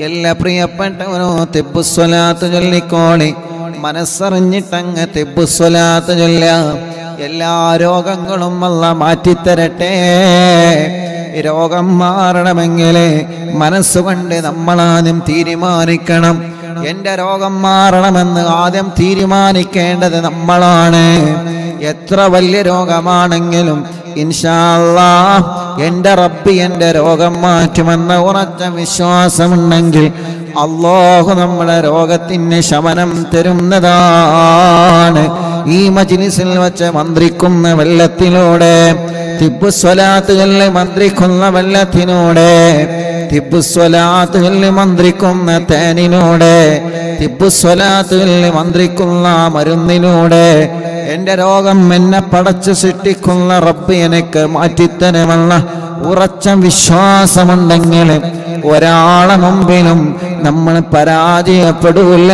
എല്ലാ പ്രിയപ്പെട്ടവനോ തെബുസ്വലാത്ത് ചൊല്ലിക്കോളി മനസ്സറിഞ്ഞിട്ടങ്ങ് തെബുസ്വലാത്ത് ചൊല്ല എല്ലാ രോഗങ്ങളും അല്ല മാറ്റിത്തരട്ടെ രോഗം മാറണമെങ്കിൽ മനസ്സുകൊണ്ട് നമ്മളാദ്യം തീരുമാനിക്കണം എൻ്റെ രോഗം മാറണമെന്ന് ആദ്യം തീരുമാനിക്കേണ്ടത് നമ്മളാണ് എത്ര വലിയ രോഗമാണെങ്കിലും ഇൻഷാല്ലാ എൻ്റെ റബ്ബി എൻ്റെ രോഗം മാറ്റുമെന്ന ഉറച്ച വിശ്വാസമുണ്ടെങ്കിൽ അള്ളാഹു നമ്മുടെ രോഗത്തിന് ശമനം തരുന്നതാണ് ഈ മജിലിസിൽ വെച്ച് മന്ത്രിക്കുന്ന വെള്ളത്തിലൂടെ തിബുസ്വലാത്തുകളിൽ മന്ത്രിക്കുന്ന വെള്ളത്തിനൂടെ തിബുസ്വലാത്തുകളിൽ മന്ത്രിക്കുന്ന തേനിലൂടെ തിബുസ്വലാത്തുകളിൽ മന്ത്രിക്കുന്ന മരുന്നിലൂടെ എൻ്റെ രോഗം എന്നെ പടച്ചു സൃഷ്ടിക്കുന്ന റബ്ബ് എനിക്ക് മാറ്റിത്തരുമെന്ന ഉറച്ച വിശ്വാസമുണ്ടെങ്കിൽ ഒരാളെ മുമ്പിലും നമ്മൾ പരാജയപ്പെടില്ല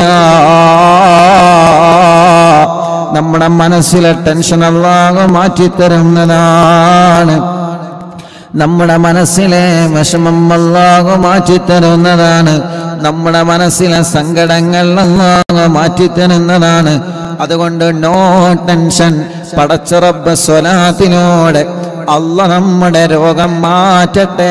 നമ്മുടെ മനസ്സിലെ ടെൻഷൻ അല്ലാതെ മാറ്റിത്തരുന്നതാണ് നമ്മുടെ മനസ്സിലെ വിഷമം അല്ലാതെ മാറ്റിത്തരുന്നതാണ് നമ്മുടെ മനസ്സിലെ സങ്കടങ്ങൾ അല്ലാതെ മാറ്റിത്തരുന്നതാണ് അതുകൊണ്ട് നോ ടെൻഷൻ പടച്ചറബ് സ്വലാത്തിനോട് അല്ല നമ്മുടെ രോഗം മാറ്റട്ടെ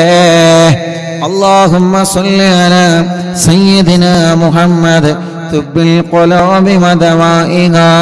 اللهم صل على سيدنا محمد طب القلوب ودوائها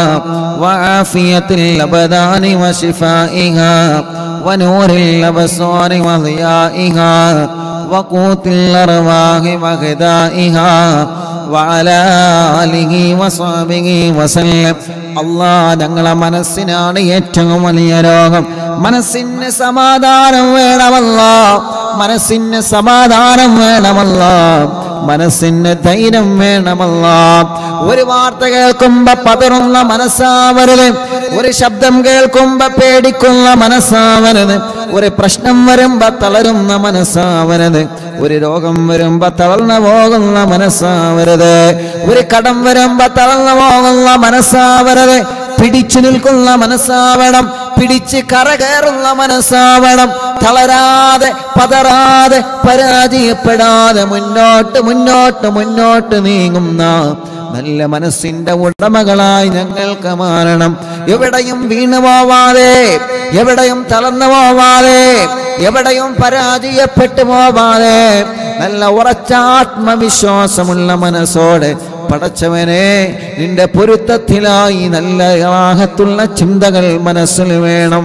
وعافية الأبدان وشفائها ونور الأبصار وضيائها وقوت الأرواح وغذائها وعلى آله وصحبه وسلم അള്ളാ ഞങ്ങളെ മനസ്സിനാണ് ഏറ്റവും വലിയ രോഗം മനസ്സിന് സമാധാനം വേണമല്ല മനസ്സിന് സമാധാനം വേണമല്ല മനസ്സിന് ധൈര്യം വേണമല്ല ഒരു വാർത്ത കേൾക്കുമ്പോ പതറുന്ന മനസ്സാവരുത് ഒരു ശബ്ദം കേൾക്കുമ്പോ പേടിക്കുന്ന മനസ്സാവരുത് ഒരു പ്രശ്നം വരുമ്പോ തളരുന്ന മനസ്സാവരുത് ഒരു രോഗം വരുമ്പോ തളർന്നു പോകുന്ന മനസ്സാവരുത് ഒരു കടം വരുമ്പോ തളർന്നു പോകുന്ന മനസ്സാവരുത് പിടിച്ചു നിൽക്കുന്ന മനസ്സാവണം പിടിച്ച് കറകയറുന്ന മനസ്സാവണം തളരാതെ പതറാതെ പരാജയപ്പെടാതെ മുന്നോട്ട് മുന്നോട്ട് മുന്നോട്ട് നീങ്ങുന്ന നല്ല മനസ്സിന്റെ ഉടമകളായി ഞങ്ങൾക്ക് മാറണം എവിടെയും വീണു പോവാതെ എവിടെയും തളർന്നു പോവാതെ എവിടെയും പരാജയപ്പെട്ടു പോവാതെ നല്ല ഉറച്ച ആത്മവിശ്വാസമുള്ള മനസ്സോടെ പടച്ചവനെ നിന്റെ പൊരുത്തത്തിലായി നല്ല റാഹത്തുള്ള ചിന്തകൾ മനസ്സിൽ വേണം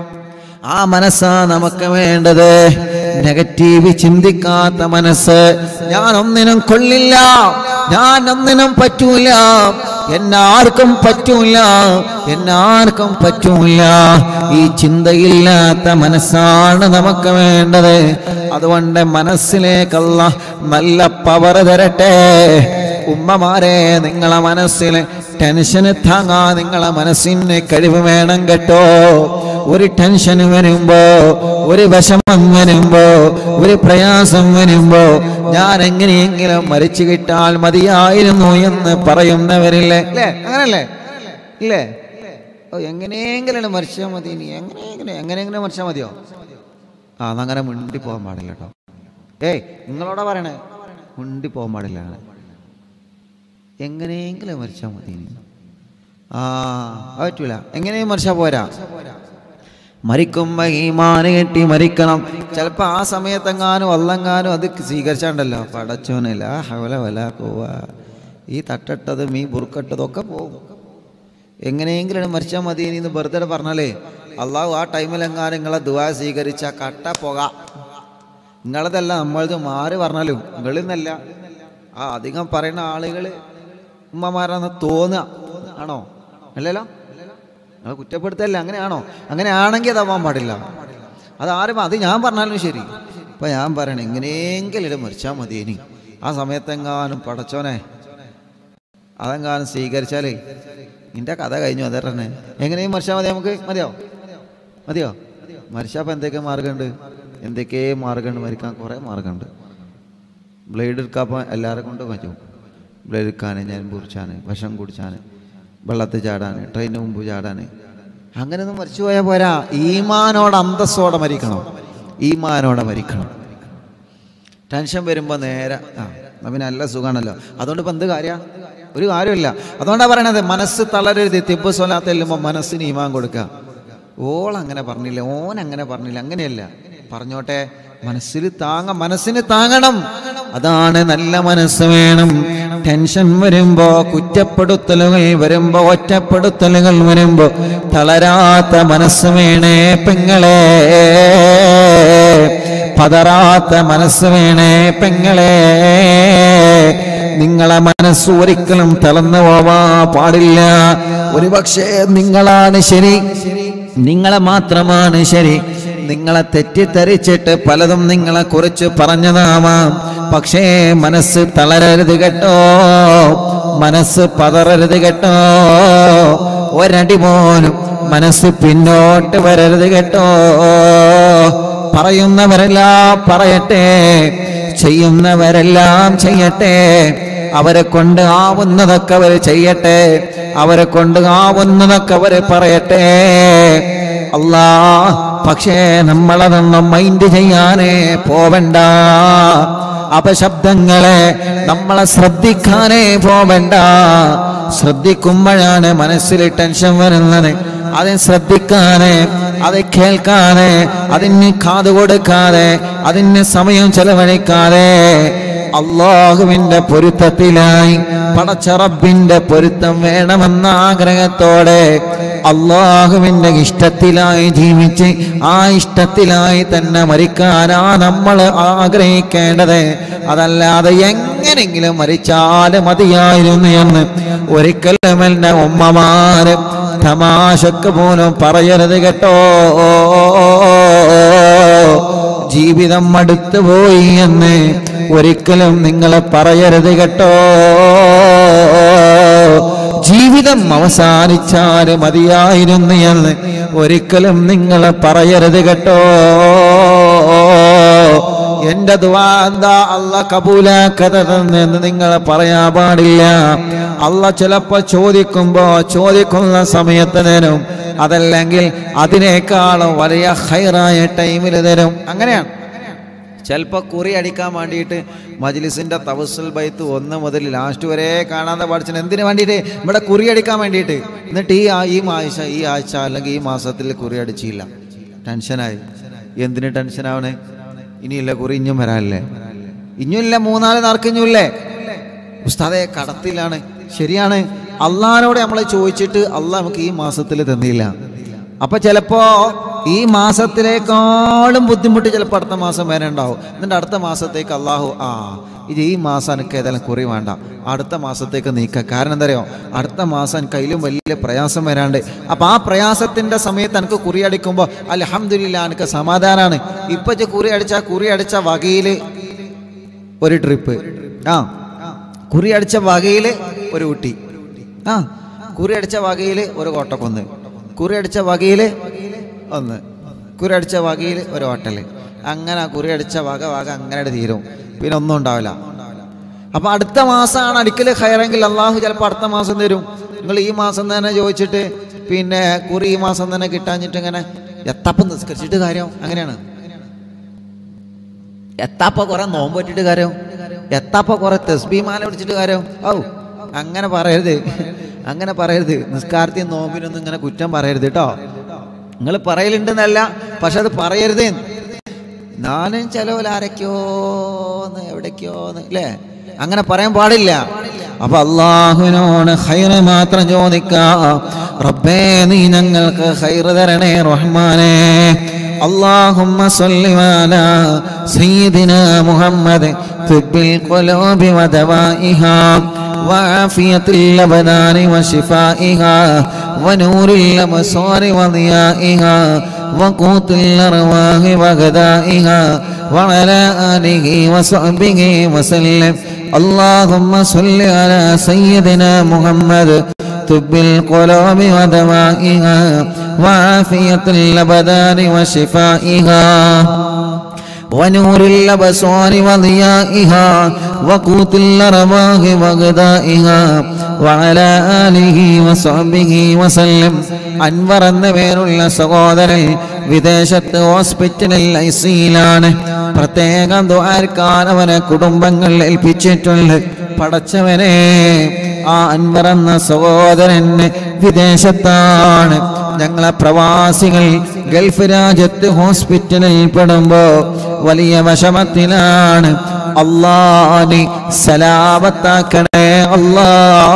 ആ മനസ്സാ നമുക്ക് വേണ്ടത് നെഗറ്റീവ് ചിന്തിക്കാത്ത മനസ്സ് ഞാൻ ഒന്നിനും കൊള്ളില്ല ഞാൻ ഒന്നിനും പറ്റൂല എന്നാർക്കും പറ്റൂല എന്നാർക്കും പറ്റൂല ഈ ചിന്തയില്ലാത്ത മനസ്സാണ് നമുക്ക് വേണ്ടത് അതുകൊണ്ട് മനസ്സിലേക്കുള്ള നല്ല പവർ തരട്ടെ ഉമ്മമാരെ നിങ്ങളെ മനസ്സിൽ ടെൻഷന് താങ്ങാ നിങ്ങളെ മനസ്സിന് കഴിവ് വേണം കേട്ടോ ഒരു ടെൻഷൻ വരുമ്പോ ഒരു വിഷമം വരുമ്പോ ഒരു പ്രയാസം വരുമ്പോ ഞാൻ എങ്ങനെയെങ്കിലും മരിച്ചു കിട്ടാൽ മതിയായിരുന്നു എന്ന് പറയുന്നവരില്ലേ അല്ലേ അങ്ങനല്ലേ ഇല്ലേ ഓ എങ്ങനെയെങ്കിലും മരിച്ചാൽ മതി ഇനി എങ്ങനെയെങ്കിലും എങ്ങനെയെങ്കിലും മരിച്ചാൽ മതിയോ ആ അതങ്ങനെ മുണ്ടി പോകാൻ പാടില്ല കേട്ടോ ഏയ് നിങ്ങളോടാ പറയണേ മുണ്ടി പോകാൻ പാടില്ല അങ്ങനെ എങ്ങനെയെങ്കിലും മരിച്ചാൽ മതി ഇനി. ആ അത് പറ്റൂല എങ്ങനെയും മരിച്ചാൽ പോരാ മരിക്കുമ്പോ ഈമാന് കെട്ടി മരിക്കണം ചിലപ്പോ ആ സമയത്തെങ്ങാനും വല്ലെങ്ങാനും അത് സ്വീകരിച്ചാണ്ടല്ലോ പടച്ചോനില്ല ഹവല വല പോവ ഈ തട്ടട്ടതും ഈ ബുർക്കട്ടതും ഒക്കെ പോകും എങ്ങനെയെങ്കിലും മരിച്ചാൽ മതി ഇനി എന്ന് വെറുതെ പറഞ്ഞാലേ അള്ളാഹു ആ ടൈമിലെങ്ങാനും നിങ്ങളെ ദുവാ സ്വീകരിച്ച കട്ട പുക നിങ്ങളതല്ല നമ്മളത് മാറി പറഞ്ഞാലും നിങ്ങളിൽ നിന്നല്ല ആ അധികം പറയുന്ന ആളുകൾ ഉമ്മമാരാന്ന് തോന്നുക ആണോ അല്ലല്ലോ നിങ്ങൾ കുറ്റപ്പെടുത്തല്ല അങ്ങനെയാണോ അങ്ങനെ ആണെങ്കിൽ അതാവാൻ പാടില്ല അത് ആരും അത് ഞാൻ പറഞ്ഞാലും ശരി ഇപ്പം ഞാൻ പറയണേ എങ്ങനെയെങ്കിലും ഇത് മരിച്ചാൽ മതി ഇനി ആ സമയത്തെങ്ങാനും പടച്ചോനെ അതെങ്ങാനും സ്വീകരിച്ചാലേ നിന്റെ കഥ കഴിഞ്ഞു അതേ തന്നെ എങ്ങനെയും മരിച്ചാൽ മതി നമുക്ക് മതിയോ മതിയോ മരിച്ചപ്പോൾ എന്തൊക്കെ മാർഗമുണ്ട് എന്തൊക്കെ മാർഗമുണ്ട് മരിക്കാൻ കുറേ മാർഗമുണ്ട് ബ്ലേഡ് എടുക്കാൻ എല്ലാവരെ കൊണ്ട് പറ്റും ബ്ലേഡ് എടുക്കാൻ ഞാൻ കുറിച്ചാൻ വിഷം കുടിച്ചാൻ വെള്ളത്തിൽ ചാടാൻ ട്രെയിനിന് മുമ്പ് ചാടാൻ അങ്ങനെയൊന്നും മരിച്ചു പോയാൽ പോരാ ഈമാനോടെ അന്തസ്സോടെ മരിക്കണം ഈമാനോടെ മരിക്കണം ടെൻഷൻ വരുമ്പോൾ നേരെ ആ എന്നാ പിന്നെ നല്ല സുഖമാണല്ലോ അതുകൊണ്ട് ഇപ്പം എന്ത് കാര്യമാണ് ഒരു കാര്യമില്ല അതുകൊണ്ടാണ് പറയണത് മനസ്സ് തളരരുത് തിപ്പ് സ്വലാത്ത് ചെല്ലുമ്പോൾ മനസ്സിന് ഈമാൻ കൊടുക്കുക ഓൾ അങ്ങനെ പറഞ്ഞില്ല ഓൻ അങ്ങനെ പറഞ്ഞില്ല അങ്ങനെയല്ല പറഞ്ഞോട്ടെ മനസ്സിൽ താങ്ങ മനസ്സിന് താങ്ങണം അതാണ് നല്ല മനസ്സ് വേണം ടെൻഷൻ വരുമ്പോ കുറ്റപ്പെടുത്തലുകൾ വരുമ്പോ ഒറ്റപ്പെടുത്തലുകൾ വരുമ്പോ തളരാത്ത മനസ്സ് വേണേ പെങ്ങളെ പതറാത്ത മനസ്സ് വേണേ പെങ്ങളെ നിങ്ങളെ മനസ്സ് ഒരിക്കലും തളർന്നു പോവാ പാടില്ല ഒരുപക്ഷെ നിങ്ങളാണ് ശരി നിങ്ങളെ മാത്രമാണ് ശരി നിങ്ങളെ തെറ്റിദ്ധരിച്ചിട്ട് പലതും നിങ്ങളെ കുറിച്ച് പറഞ്ഞതാവാം പക്ഷേ മനസ്സ് തളരരുത് കേട്ടോ മനസ്സ് പതറരുത് കേട്ടോ ഒരടി പോലും മനസ്സ് പിന്നോട്ട് വരരുത് കേട്ടോ പറയുന്നവരെല്ലാം പറയട്ടെ ചെയ്യുന്നവരെല്ലാം ചെയ്യട്ടെ അവരെ കൊണ്ട് ആവുന്നതൊക്കെ അവർ ചെയ്യട്ടെ അവരെ കൊണ്ട് ആവുന്നതൊക്കെ അവർ പറയട്ടെ അല്ലാ പക്ഷേ നമ്മളതൊന്നും മൈൻഡ് ചെയ്യാനേ പോവണ്ട അപശബ്ദങ്ങളെ നമ്മളെ ശ്രദ്ധിക്കാനേ പോവണ്ട ശ്രദ്ധിക്കുമ്പോഴാണ് മനസ്സിൽ ടെൻഷൻ വരുന്നത് അത് ശ്രദ്ധിക്കാതെ അത് കേൾക്കാതെ അതിന് കാത് കൊടുക്കാതെ അതിന് സമയം ചെലവഴിക്കാതെ അള്ളാഹുവിന്റെ പൊരുത്തത്തിലായി പടച്ചറബിന്റെ പൊരുത്തം വേണമെന്ന ആഗ്രഹത്തോടെ അള്ളാഹുവിന്റെ ഇഷ്ടത്തിലായി ജീവിച്ച് ആ ഇഷ്ടത്തിലായി തന്നെ മരിക്കാനാ നമ്മൾ ആഗ്രഹിക്കേണ്ടത് അതല്ലാതെ എങ്ങനെങ്കിലും മരിച്ചാല് മതിയായിരുന്നു എന്ന് ഒരിക്കലും എൻ്റെ ഉമ്മമാര് തമാശക്ക് പോലും പറയരുത് കേട്ടോ ജീവിതം മടുത്തു പോയി എന്ന് ഒരിക്കലും നിങ്ങൾ പറയരുത് കേട്ടോ ജീവിതം അവസാനിച്ചാൽ മതിയായിരുന്നു എന്ന് ഒരിക്കലും നിങ്ങൾ പറയരുത് കേട്ടോ എന്റെ ദുവാ എന്താ അല്ല കബൂലാക്കതെന്ന് നിങ്ങൾ പറയാൻ പാടില്ല അല്ല ചിലപ്പോ ചോദിക്കുമ്പോ ചോദിക്കുന്ന സമയത്ത് തരും അതല്ലെങ്കിൽ അതിനേക്കാളും വലിയ ഹൈറായ ടൈമിൽ തരും അങ്ങനെയാണ് ചിലപ്പോൾ കുറി അടിക്കാൻ വേണ്ടിയിട്ട് മജ്ലിസിൻ്റെ തവസുൽ ബൈത്ത് ഒന്ന് മുതൽ ലാസ്റ്റ് വരെ കാണാതെ പഠിച്ചത് എന്തിനു വേണ്ടിയിട്ട് ഇവിടെ കുറി അടിക്കാൻ വേണ്ടിയിട്ട് എന്നിട്ട് ഈ ആ- ഈ ആഴ്ച ഈ ആഴ്ച അല്ലെങ്കിൽ ഈ മാസത്തിൽ കുറി അടിച്ചില്ല ടെൻഷനായി എന്തിന് ടെൻഷനാവണേ ഇനിയില്ല കുറി ഇഞ്ഞും വരാനല്ലേ ഇഞ്ഞുമില്ല മൂന്നാല് നാർക്കിഞ്ഞുമില്ലേ ഉസ്താദെ കടത്തിലാണ് ശരിയാണ് അള്ളഹാനോട് നമ്മൾ ചോദിച്ചിട്ട് അള്ളാഹ് നമുക്ക് ഈ മാസത്തിൽ തന്നില്ല അപ്പൊ ചിലപ്പോ ഈ മാസത്തിലേക്കാളും ബുദ്ധിമുട്ട് ചിലപ്പോൾ അടുത്ത മാസം വരെ ഉണ്ടാവും എന്നിട്ട് അടുത്ത മാസത്തേക്ക് അള്ളാഹു ആ ഇത് ഈ മാസം എനിക്ക് ഏതായാലും കുറി വേണ്ട അടുത്ത മാസത്തേക്ക് നീക്കുക കാരണം എന്താ അറിയോ അടുത്ത മാസം എനിക്ക് അതിലും വലിയ പ്രയാസം വരാണ്ട് അപ്പൊ ആ പ്രയാസത്തിന്റെ സമയത്ത് എനിക്ക് കുറി അടിക്കുമ്പോൾ അലഹമില്ല എനിക്ക് സമാധാനമാണ് ഇപ്പൊ ഇജ്ജ് കുറി അടിച്ച കുറി അടിച്ച വകയില് ഒരു ട്രിപ്പ് ആ കുറി അടിച്ച വകയിൽ ഒരു ഊട്ടി ആ കുറി അടിച്ച വകയിൽ ഒരു കോട്ടക്കൊന്ന് കുറി അടിച്ച വകയിൽ ഒന്ന് കുറി അടിച്ച വകയിൽ ഒരു ഹോട്ടല് അങ്ങനെ ആ കുറി അടിച്ച വക വക അങ്ങനെ തീരും പിന്നെ ഒന്നും ഉണ്ടാവില്ല അപ്പൊ അടുത്ത മാസമാണ് അടിക്കൽ ഹയറെങ്കിൽ അള്ളാഹു ചിലപ്പോൾ അടുത്ത മാസം തരും നിങ്ങൾ ഈ മാസം തന്നെ ചോദിച്ചിട്ട് പിന്നെ കുറി ഈ മാസം തന്നെ കിട്ടാഞ്ഞിട്ട് ഇങ്ങനെ എത്തപ്പം നിസ്കരിച്ചിട്ട് കാര്യം അങ്ങനെയാണ് എത്താപ്പ കുറെ നോമ്പ് പറ്റിയിട്ട് കാര്യം എത്താപ്പ കുറെ തെസ്ബിമാല പിടിച്ചിട്ട് കാര്യം ഔ അങ്ങനെ പറയരുത് അങ്ങനെ പറയരുത് നിസ്കാരത്തിൽ നോമ്പിനൊന്നും ഇങ്ങനെ കുറ്റം പറയരുത് കേട്ടോ നിങ്ങൾ പറയലുണ്ടെന്നല്ല പക്ഷെ അത് പറയരുത് ഞാനും ചിലവരാരൊക്കെയോന്ന് എവിടേക്കോന്ന് അല്ലേ അങ്ങനെ പറയാൻ പാടില്ല അപ്പൊ അള്ളാഹുവിനോട് ഹൈറ് മാത്രം ചോദിക്കാം റബ്ബേ നീ ഞങ്ങൾക്ക് ഹൈറ് തരണേ റഹ്മാനേ اللهم صل على سيدنا محمد طب القلوب ودوائها وعافية الأبدان وشفائها ونور الأبصار وضيائها وقوت الأرواح وغذائها وعلى آله وصحبه وسلم اللهم صل على سيدنا محمد طب القلوب ودوائها وعافية الأبدان وشفائها ونور الأبصار وضيائها وقوت الأرواح وغذائها وعلى آله وصحبه وسلم അൻവർ എന്ന പേരുള്ള സഹോദരൻ വിദേശത്ത് ഹോസ്പിറ്റലിൽ ഐ സിയിലാണ് പ്രത്യേകം ദ്വാരക്കാൻ അവനെ കുടുംബങ്ങൾ ഏൽപ്പിച്ചിട്ടുണ്ട് പടച്ചവനെ ആ അൻവർ എന്ന സഹോദരന് വിദേശത്താണ് ഞങ്ങളെ പ്രവാസികൾ ഗൾഫ് രാജ്യത്ത് ഹോസ്പിറ്റലിൽ പെടുമ്പോ വലിയ വിഷമത്തിലാണ് അള്ളാനി സലാപത്താക്കണേ അല്ലാ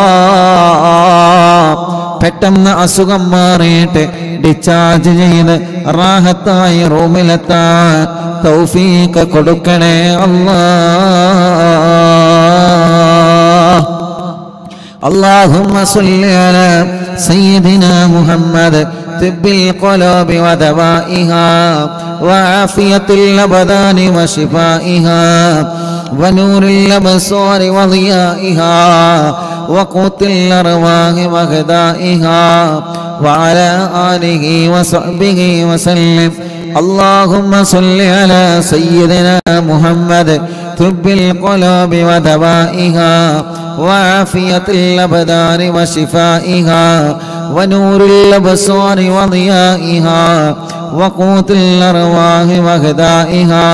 പെട്ടെന്ന് അസുഖം മാറിയിട്ട് ഡിസ്ചാർജ് ചെയ്ത് റാഹത്തായി റൂമിലെത്താൻ തൗഫീക്ക് കൊടുക്കണേ അല്ലാ اللهم صل على سيدنا محمد طب القلوب ودوائها وعافية الأبدان وشفائها ونور الأبصار وضيائها وقوت الأرواح وغذائها وعلى آله وصحبه وسلم اللهم صل على سيدنا محمد طب القلوب ودوائها وعافية الأبدان وشفائها ونور الأبصار وضيائها وقوت الأرواح وغذائها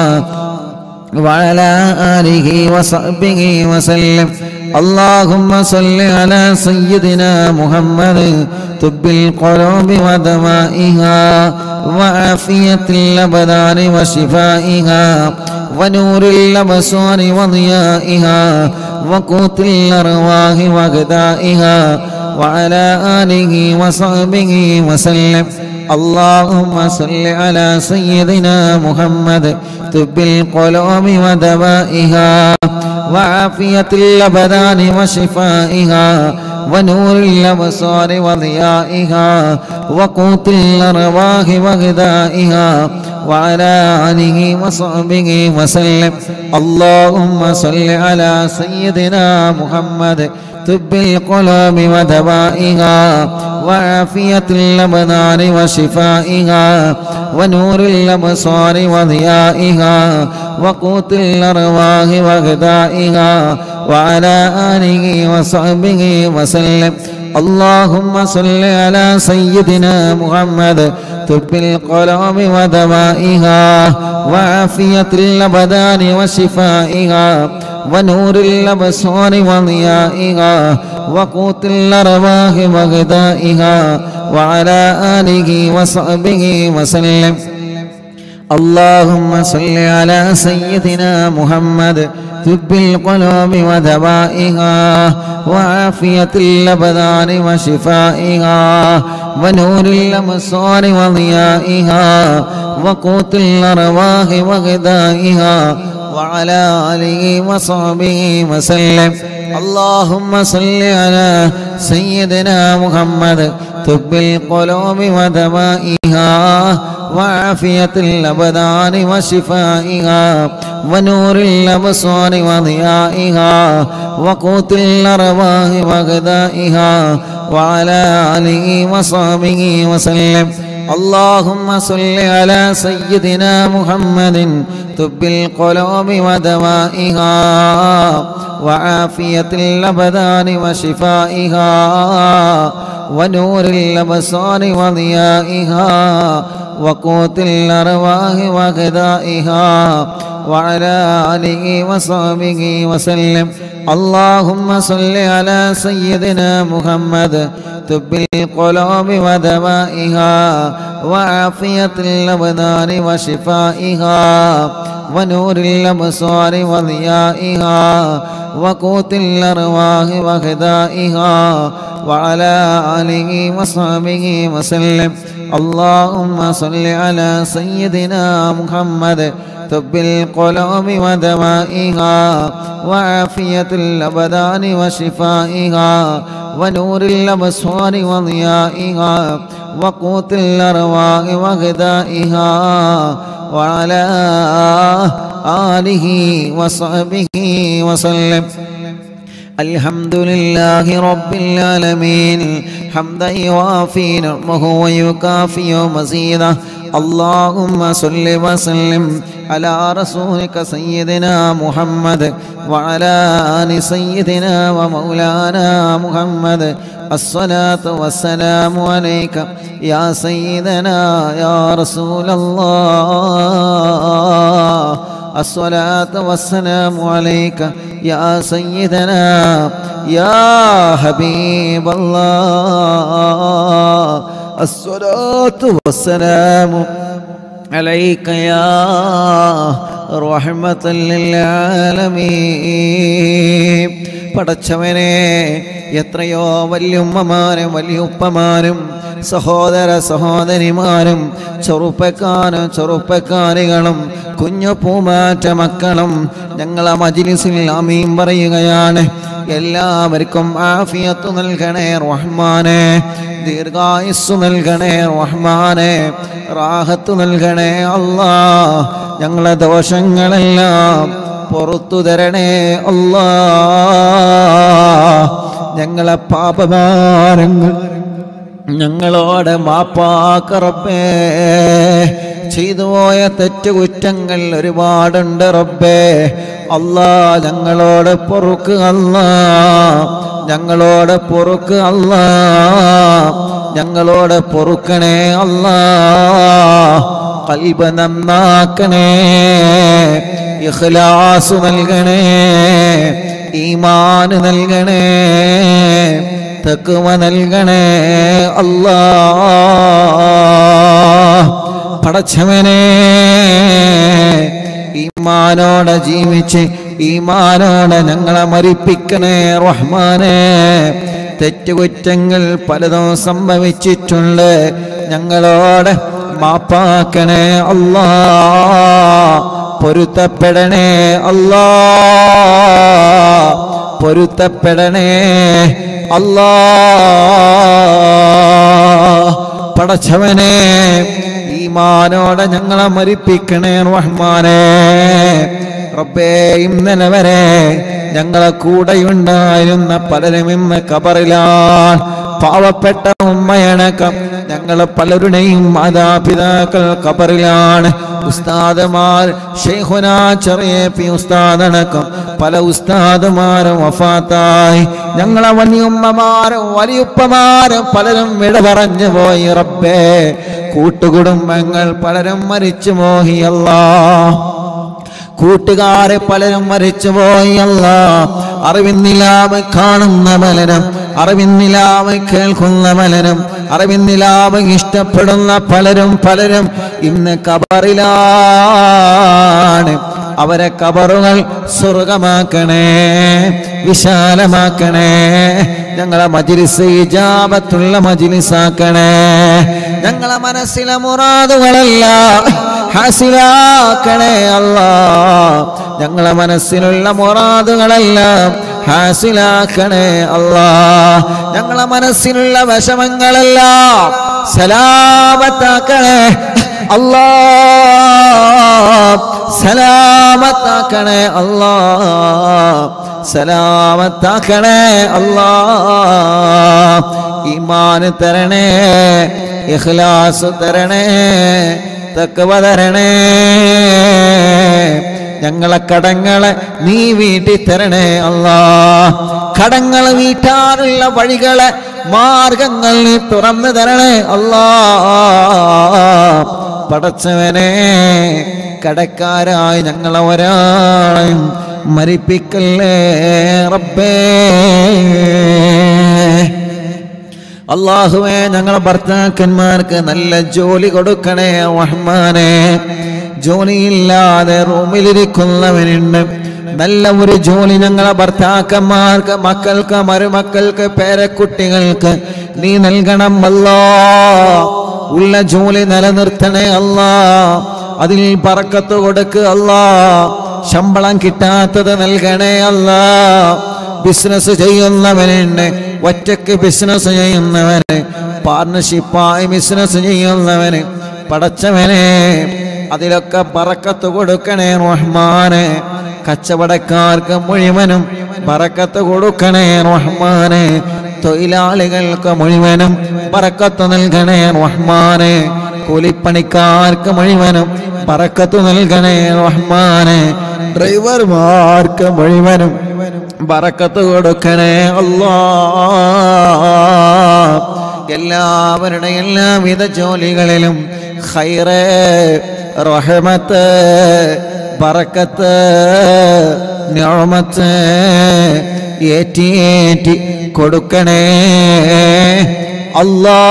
وعلى آله وصحبه وسلم اللهم صل على سيدنا محمد طب القلوب ودمائها وعافية الأبدان وشفائها ونور الأبصار وضيائها وقوت الأرواح وغذائها وعلى آله وصحبه وسلم اللهم صل على سيدنا محمد طب القلوب ودوائها وعافية الأبدان وشفائها ونور الأبصار وضيائها وقوت الأرواح وغذائها وعلى آله وصحبه وسلم اللهم صل على سيدنا محمد طب القلوب ودوائها وعافية الأبدان وشفائها ونور الأبصار وضيائها وقوت الأرواح وغذائها وعلى آله وصحبه وسلم اللهم صل على سيدنا محمد طب القلوب ودوائها وعافية الأبدان وشفائها ونور الأبصار وضيائها وقوت الأرواح وغذائها وعلى آله وصحبه وسلم اللهم صل على سيدنا محمد طب القلوب ودوائها وعافية الأبدان وشفائها ونور الأبصار وضيائها وقوت الأرواح وغذائها وعلى آله وصحبه وسلم اللهم صل على سيدنا محمد طب القلوب ودمائها وعافية الأبدان وشفائها ونور الأبصار وضيائها وقوت الأرواح وغذائها وعلى آله وصحبه وسلم اللهم صل على سيدنا محمد طب القلوب ودوائها وعافية الأبدان وشفائها ونور الأبصار وضيائها وقوت الأرواح وغذائها وعلى آله وصحبه وسلم اللهم صل على سيدنا محمد طب القلوب ودمائها وعافية الأبدان وشفائها ونور الأبصار وضيائها وقوت الأرواح وغذائها وعلى آله وصحبه وسلم اللهم صل على سيدنا محمد طب القلوب ودمائها وعافية الأبدان وشفائها ونور الأبصار وضيائها وقوت الأرواح وغذائها وعلى آله وصحبه وسلم الحمد لله رب العالمين حمدا يوافي نعمه ويكافئ مزيده اللهم صل وسلم على رسولك سيدنا محمد وعلى آل سيدنا ومولانا محمد الصلاة والسلام عليك يا سيدنا يا رسول الله الصلاة والسلام عليك يا سيدنا يا حبيب الله الصلاة والسلام عليك يا رحمة للعالمين പടച്ചവനെ എത്രയോ വല്യുമ്മമാരും വലിയുപ്പമാരും സഹോദര സഹോദരിമാരും ചെറുപ്പക്കാരും ചെറുപ്പക്കാരികളും കുഞ്ഞു പൂമാറ്റ മക്കളും ഞങ്ങളെ മജിലിസിൽ അമീം പറയുകയാണ് എല്ലാവർക്കും ആഫിയത്ത് നൽകണേ റഹ്മാനെ ദീർഘായുസ് നൽകണേ റഹ്മാനെ റാഹത്ത് നൽകണേ അല്ലാ ഞങ്ങളെ ദോഷങ്ങളെല്ലാം പുറത്തു തരണേ അല്ലാ ഞങ്ങളെ പാപഭാരങ്ങൾ ഞങ്ങളോട് മാപ്പാക്കറപ്പേ ചെയ്തു പോയ തെറ്റുകുറ്റങ്ങൾ ഒരുപാടുണ്ട് റബ്ബേ അല്ലാ ഞങ്ങളോട് പൊറുക്ക് അല്ലാ ഞങ്ങളോട് പൊറുക്ക് അല്ലാ ഞങ്ങളോട് പൊറുക്കണേ അല്ലാ കൽബ നന്നാക്കണേ ഇഖ്ലാസ് നൽകണേ ഈമാൻ നൽകണേ തക്കുവ നൽകണേ അല്ലാ പടച്ചവനെ ഈമാനോടെ ജീവിച്ച് ഈമാനോടെ ഞങ്ങളെ മരിപ്പിക്കണേ റഹ്മാനെ തെറ്റുകുറ്റങ്ങൾ പലതും സംഭവിച്ചിട്ടുണ്ട് ഞങ്ങളോട് മാപ്പാക്കണേ അല്ലാ പൊരുത്തപ്പെടണേ അല്ലാ പൊരുത്തപ്പെടണേ അല്ലാ പടച്ചവനെ ഈമാനോടെ ഞങ്ങളെ മരിപ്പിക്കണേ റഹ്മാനെ റബ്ബേ ഇന്നലെ വരെ ഞങ്ങളെ കൂടെയുണ്ടായിരുന്ന പലരും ഇന്ന് കബറിലാണ് പാവപ്പെട്ട ഉമ്മയണക്കം ഞങ്ങൾ പലരുടെയും മാതാപിതാക്കൾ കബറിലാണ് ഉസ്താദമാർ ഷെയ്ഖുന ചെറിയ പി ഉസ്താദടക്കം പല ഉസ്താദുമാരും വഫാത്തായി ഞങ്ങളെ വലിയുമ്മമാരും വലിയുപ്പമാരും പലരും വിട പറഞ്ഞു പോയി റബ്ബേ കൂട്ടുകുടുംബങ്ങൾ പലരും മരിച്ചു പോയിയല്ലാ കൂട്ടുകാരെ പലരും മരിച്ചു പോയല്ല അറിവിന്നിലാവ് കാണുന്ന പലരും അറിവിന്നിലാവ് കേൾക്കുന്ന പലരും അറിവിന്നിലാവ് ഇഷ്ടപ്പെടുന്ന പലരും പലരും ഇന്ന് കബറിലാണ് അവരെ കബറുകൾ സ്വർഗമാക്കണേ വിശാലമാക്കണേ ഞങ്ങളെ മജിലിസ് ഇജാബത്തുള്ള മജിലിസാക്കണേ ഞങ്ങളെ മനസ്സിലെ മുറാദുകളെല്ലാം ഹാസിലാക്കണേ അല്ലാ ഞങ്ങളെ മനസ്സിലുള്ള മുറാദുകളെല്ലാം ഹാസിലാക്കണേ അല്ലാ ഞങ്ങളെ മനസ്സിലുള്ള വിഷമങ്ങളെല്ലാം സലാമത്താക്കണേ അല്ലാ സലാമത്താക്കണേ അല്ലാ സലാമത്താക്കണേ അല്ലാ ഈമാന് തരണേ ഇഖ്ലാസ് തരണേ തക്കവ തരണേ ഞങ്ങളെ കടങ്ങളെ നീ വീട്ടി തരണേ അല്ലാ കടങ്ങൾ വീട്ടാനുള്ള വഴികളെ മാർഗങ്ങൾ നീ തുറന്നു തരണേ അല്ലാ പടച്ചവനെ കടക്കാരായി ഞങ്ങളെ ഒരാളെയും മരിപ്പിക്കല്ലേ റബ്ബേ അള്ളാഹുവേ ഞങ്ങളെ ഭർത്താക്കന്മാർക്ക് നല്ല ജോലി കൊടുക്കണേ റഹ്മാനെ ജോലിയില്ലാതെ റൂമിലിരിക്കുന്നവനുണ്ട് നല്ല ഒരു ജോലി ഞങ്ങളെ ഭർത്താക്കന്മാർക്ക് മക്കൾക്ക് മരുമക്കൾക്ക് പേരക്കുട്ടികൾക്ക് നീ നൽകണം അല്ലോ ഉള്ള ജോലി നിലനിർത്തണേ അല്ലാ അതിൽ പറക്കത്ത് കൊടുക്കുക അല്ലാ ശമ്പളം കിട്ടാത്തത് നൽകണേ അല്ലാ ബിസിനസ് ചെയ്യുന്നവനുണ്ട് ഒറ്റയ്ക്ക് ബിസിനസ് ചെയ്യുന്നവന് പാർട്ണർഷിപ്പായി ബിസിനസ് ചെയ്യുന്നവന് പടച്ചവനെ അതിലൊക്കെ പറക്കത്ത് കൊടുക്കണേ റഹ്മാനെ കച്ചവടക്കാർക്ക് മുഴുവനും പറക്കത്ത് കൊടുക്കണേ റഹ്മാനെ തൊഴിലാളികൾക്ക് മുഴുവനും പറക്കത്ത് നൽകണേ റഹ്മാനെ കൂലിപ്പണിക്കാർക്ക് മുഴുവനും പറക്കത്ത് നൽകണേ റഹ്മാനെ ഡ്രൈവർമാർക്ക് മുഴുവനും ബറക്കത്ത് കൊടുക്കണേ അല്ലാ എല്ലാവരുടെ എല്ലാവിധ ജോലികളിലും ഖൈറ് റഹമത്ത് ബറക്കത്ത് നിഅമത്ത് ഏറ്റി ഏറ്റി കൊടുക്കണേ അല്ലാ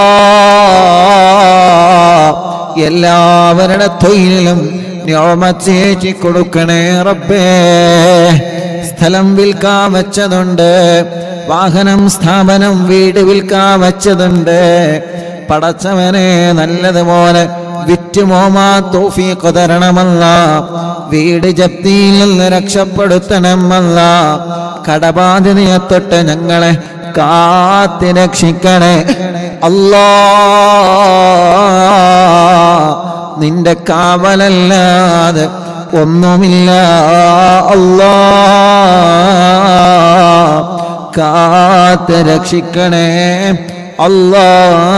എല്ലാവരുടെ തൊഴിലും നിയമത്ത് ഏറ്റി കൊടുക്കണേ റബ്ബേ സ്ഥലം വിൽക്കാൻ വെച്ചതുണ്ട് വാഹനം സ്ഥാപനം വീട് വിൽക്കാൻ വെച്ചതുണ്ട് പടച്ചവനെ നല്ലതുപോലെ വിറ്റുമോമാ തോഫീക്ക് തരണമല്ല വീട് ജപ്തിയിൽ നിന്ന് രക്ഷപ്പെടുത്തണമല്ല കടബാധ്യതയെ തൊട്ട് ഞങ്ങളെ കാത്തി രക്ഷിക്കണേ അല്ലാ നിന്റെ കാവലല്ലാതെ ഒന്നുമില്ല അല്ലാ കാത്ത് രക്ഷിക്കണേ അല്ലാ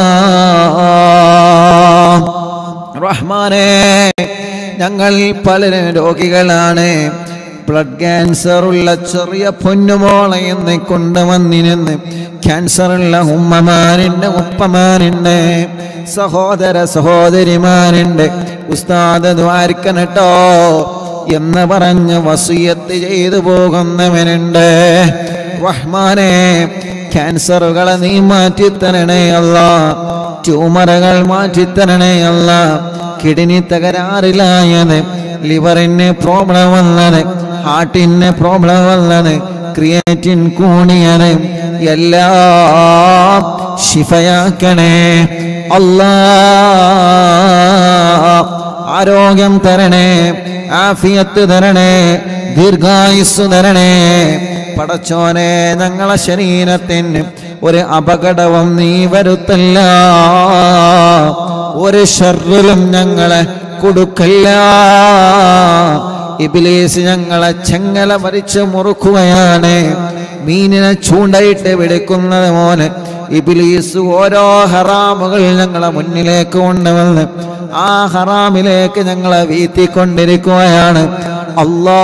റഹ്മാനെ ഞങ്ങൾ പലരും രോഗികളാണ് ബ്ലഡ് ക്യാൻസർ ഉള്ള ചെറിയ പൊന്നുമോളെ എന്ന് കൊണ്ടുവന്നിരുന്ന് ക്യാൻസർ ഉള്ള ഉമ്മമാരുണ്ട് ഉപ്പമാരുണ്ട് സഹോദര സഹോദരിമാരുണ്ട് ഉസ്താദ് ദ്വാരിക്കനട്ടോ എന്ന് പറഞ്ഞ് വസൂയത്ത് ചെയ്തു പോകുന്നവനുണ്ട് റഹ്മാനെ ക്യാൻസറുകളെ നീ മാറ്റിത്തരണേ അല്ല ട്യൂമറുകൾ മാറ്റിത്തരണേ അല്ല കിഡ്നി തകരാറിലായത് ലിവറിന് പ്രോബ്ലം വന്നത് ഹാർട്ടിന് പ്രോബ്ലം വന്നത് ക്രിയേറ്റിൻ കൂണിയത് എല്ലാം ശിഫയാക്കണേ അല്ലാ ആരോഗ്യം തരണേ ആഫിയത്ത് തരണേ ദീർഘായുസ് തരണേ പടച്ചോനെ ഞങ്ങളെ ശരീരത്തിന് ഒരു അപകടവും നീ വരുത്തല്ല ഒരു ഷർറിലും ഞങ്ങളെ കൊടുക്കല്ല ഇബിലീസ് ഞങ്ങളെ ചെങ്ങല മരിച്ച് മുറുക്കുകയാണ് മീനിനെ ചൂണ്ടയിട്ട് വെടുക്കുന്നത് പോലെ ഇബിലീസ് ഓരോ ഹറാമുകൾ ഞങ്ങളെ മുന്നിലേക്ക് കൊണ്ടുവന്ന് ആ ഹറാമിലേക്ക് ഞങ്ങളെ വീത്തിക്കൊണ്ടിരിക്കുകയാണ് അല്ലാ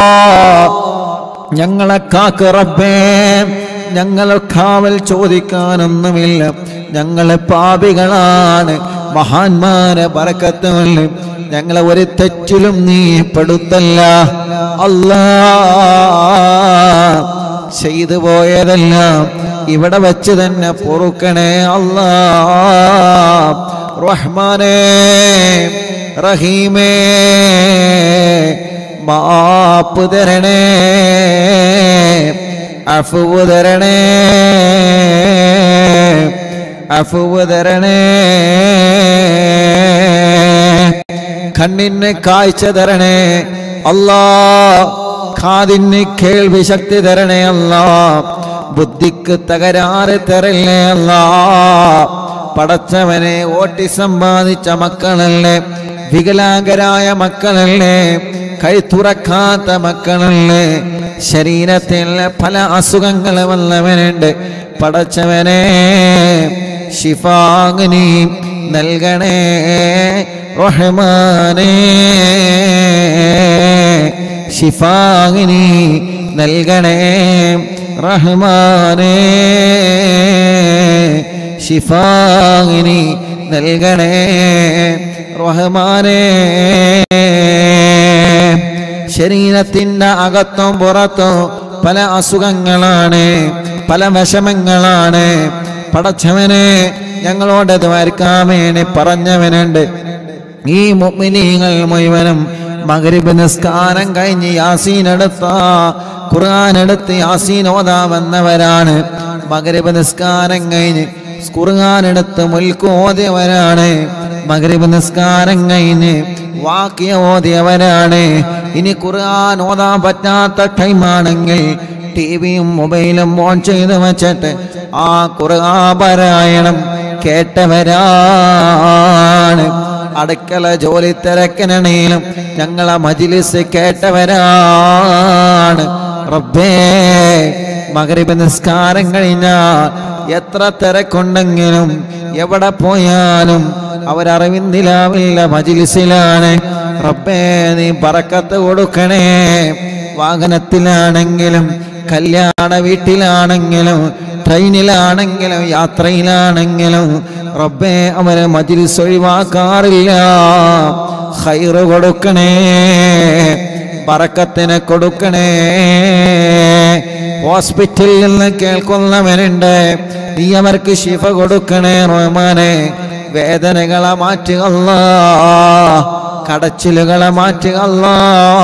ഞങ്ങളെ കാക്ക് റബ്ബേ ഞങ്ങളെ കാവൽ ചോദിക്കാനൊന്നുമില്ല ഞങ്ങളെ പാപികളാണ് മഹാന്മാരെ പറക്കത്തുമില്ല ഞങ്ങളെ ഒരു തെറ്റിലും നീ പെടുത്തല്ല അല്ലാ ചെയ്തു പോയതെല്ലാം ഇവിടെ വെച്ച് തന്നെ പൊറുക്കണേ അല്ലാ റഹ്മാനേ റഹീമേ മാപ്പ് തരണേ അഫുവ് തരണേ അഫുവ് തരണേ കണ്ണിന് കാഴ്ച തരണേ അല്ലാ കാതിന് കേൾവി ശക്തി തരണേ അല്ലാ ബുദ്ധിക്ക് തകരാറ് തരല്ലേ അല്ലാ പടച്ചവനെ ഓട്ടിസം ബാധിച്ച മക്കളല്ലേ വികലാംഗരായ മക്കളല്ലേ കൈ തുറക്കാത്ത മക്കളല്ലേ ശരീരത്തിൽ പല അസുഖങ്ങൾ വന്നവനുണ്ട് പടച്ചവനെ ഷിഫാങ്ങിനി നൽകണേ റഹ്മാനേ ഷിഫാങ്ങിനി നൽകണേ റഹ്മാനേ ഷിഫാങ്ങിനി നൽകണേ റഹ്മാനേ ശരീരത്തിൻ്റെ അകത്തും പുറത്തും പല അസുഖങ്ങളാണ് പല വിഷമങ്ങളാണ് പടച്ചവനെ ഞങ്ങളോട് ദ്വാരക്കാൻ വേണ്ടി പറഞ്ഞവനുണ്ട് ഈ മുഅ്മിനീങ്ങൾ മുഴുവനും മഗ്രിബ് നിസ്കാരം കഴിഞ്ഞ് യാസീൻ എടുത്ത ഖുർആൻ എടുത്ത് യാസീൻ ഓതാമെന്നവരാണ് മഗ്രിബ് നിസ്കാരം കഴിഞ്ഞ് ഖുർആൻ എടുത്ത് മുൽക്ക് ഓതിയവരാണ് മഗ്രിബ് നിസ്കാരം കഴിഞ്ഞ് വാക്യ ഓതിയവരാണ് ഇനി ഖുർആൻ ഓതാൻ പറ്റാത്ത ടൈമാണെങ്കിൽ ടി വിയും മൊബൈലും ഓൺ ചെയ്ത് വെച്ചിട്ട് ആ ഖുർആൻ പാരായണം കേട്ടവരാണ് അടുക്കള ജോലി തിരക്കിനണയിലും ഞങ്ങളെ മജിലിസ് കേട്ടവരാണ് റബ്ബേ മകരിബ് നിസ്കാരം കഴിഞ്ഞാൽ എത്ര തിരക്കുണ്ടെങ്കിലും എവിടെ പോയാലും അവരറിവിന്ദിലാവില്ല മജിലിസിലാണ് റബ്ബേ നീ പറക്കത്ത് കൊടുക്കണേ വാഹനത്തിലാണെങ്കിലും കല്യാണ വീട്ടിലാണെങ്കിലും ട്രെയിനിലാണെങ്കിലും യാത്രയിലാണെങ്കിലും റബ്ബേ അവരെ മജിൽസ് ഒഴിവാക്കാറില്ല ഹൈറ് കൊടുക്കണേ ബറക്കത്തിന് കൊടുക്കണേ ഹോസ്പിറ്റലിൽ നിന്ന് കേൾക്കുന്നവനുണ്ട് നീ അവർക്ക് ശിഫ കൊടുക്കണേ റഹ്മാനെ വേദനകളെ മാറ്റുക അല്ലാ കടച്ചിലുകളെ മാറ്റുക അല്ലാ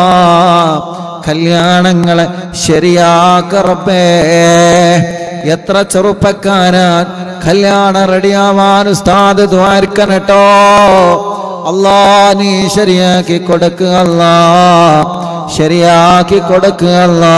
കല്യാണങ്ങളെ ശരിയാക്കറപ്പേ എത്ര ചെറുപ്പക്കാരാ കല്യാണം റെഡിയാവാൻ ഉസ്താദ് ദ്വാരിക്കണട്ടോ അല്ലാ നീ ശരിയാക്കി കൊടുക്കുക അല്ലാ ശരിയാക്കി കൊടുക്കുക അല്ലാ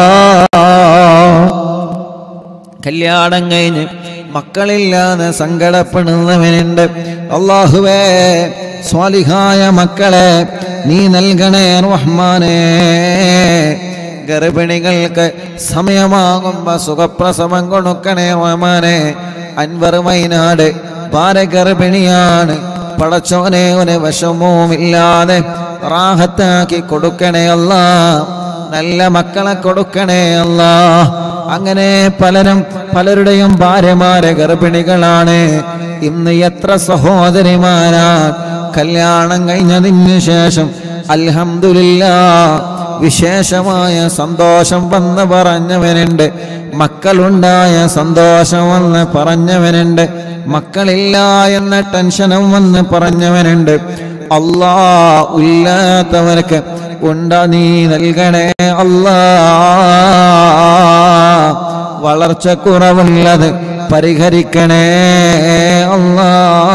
കല്യാണം കഴിഞ്ഞ് മക്കളില്ലാതെ സങ്കടപ്പെടുന്നവനുണ്ട് അള്ളാഹുവേ സ്വാലിഹായ മക്കളെ നീ നൽകണേ റഹ്മാനേ ഗർഭിണികൾക്ക് സമയമാകുമ്പോ സുഖപ്രസവം കൊടുക്കണേ റഹ്മാനെ അൻവർ വയനാട് ഭാരഗർഭിണിയാണ് പടച്ചോനെ ഒരു വിഷമവും ഇല്ലാതെ റാഹത്താക്കി കൊടുക്കണേ അല്ലാ നല്ല മക്കളെ കൊടുക്കണേ അല്ല അങ്ങനെ പലരും പലരുടെയും ഭാര്യമാരെ ഗർഭിണികളാണ് ഇന്ന് എത്ര സഹോദരിമാരാ കല്യാണം കഴിഞ്ഞതിന് ശേഷം അൽഹംദുലില്ല വിശേഷമായ സന്തോഷം വന്ന് പറഞ്ഞവനുണ്ട് മക്കളുണ്ടായ സന്തോഷം വന്ന് പറഞ്ഞവനുണ്ട് മക്കളില്ല എന്ന ടെൻഷനും വന്ന് പറഞ്ഞവനുണ്ട് അല്ലാ ഇല്ലാത്തവർക്ക് ഉണ്ട നീ നൽകണേ അല്ലാ വളർച്ച കുറവുള്ളത് പരിഹരിക്കണേ അല്ലാ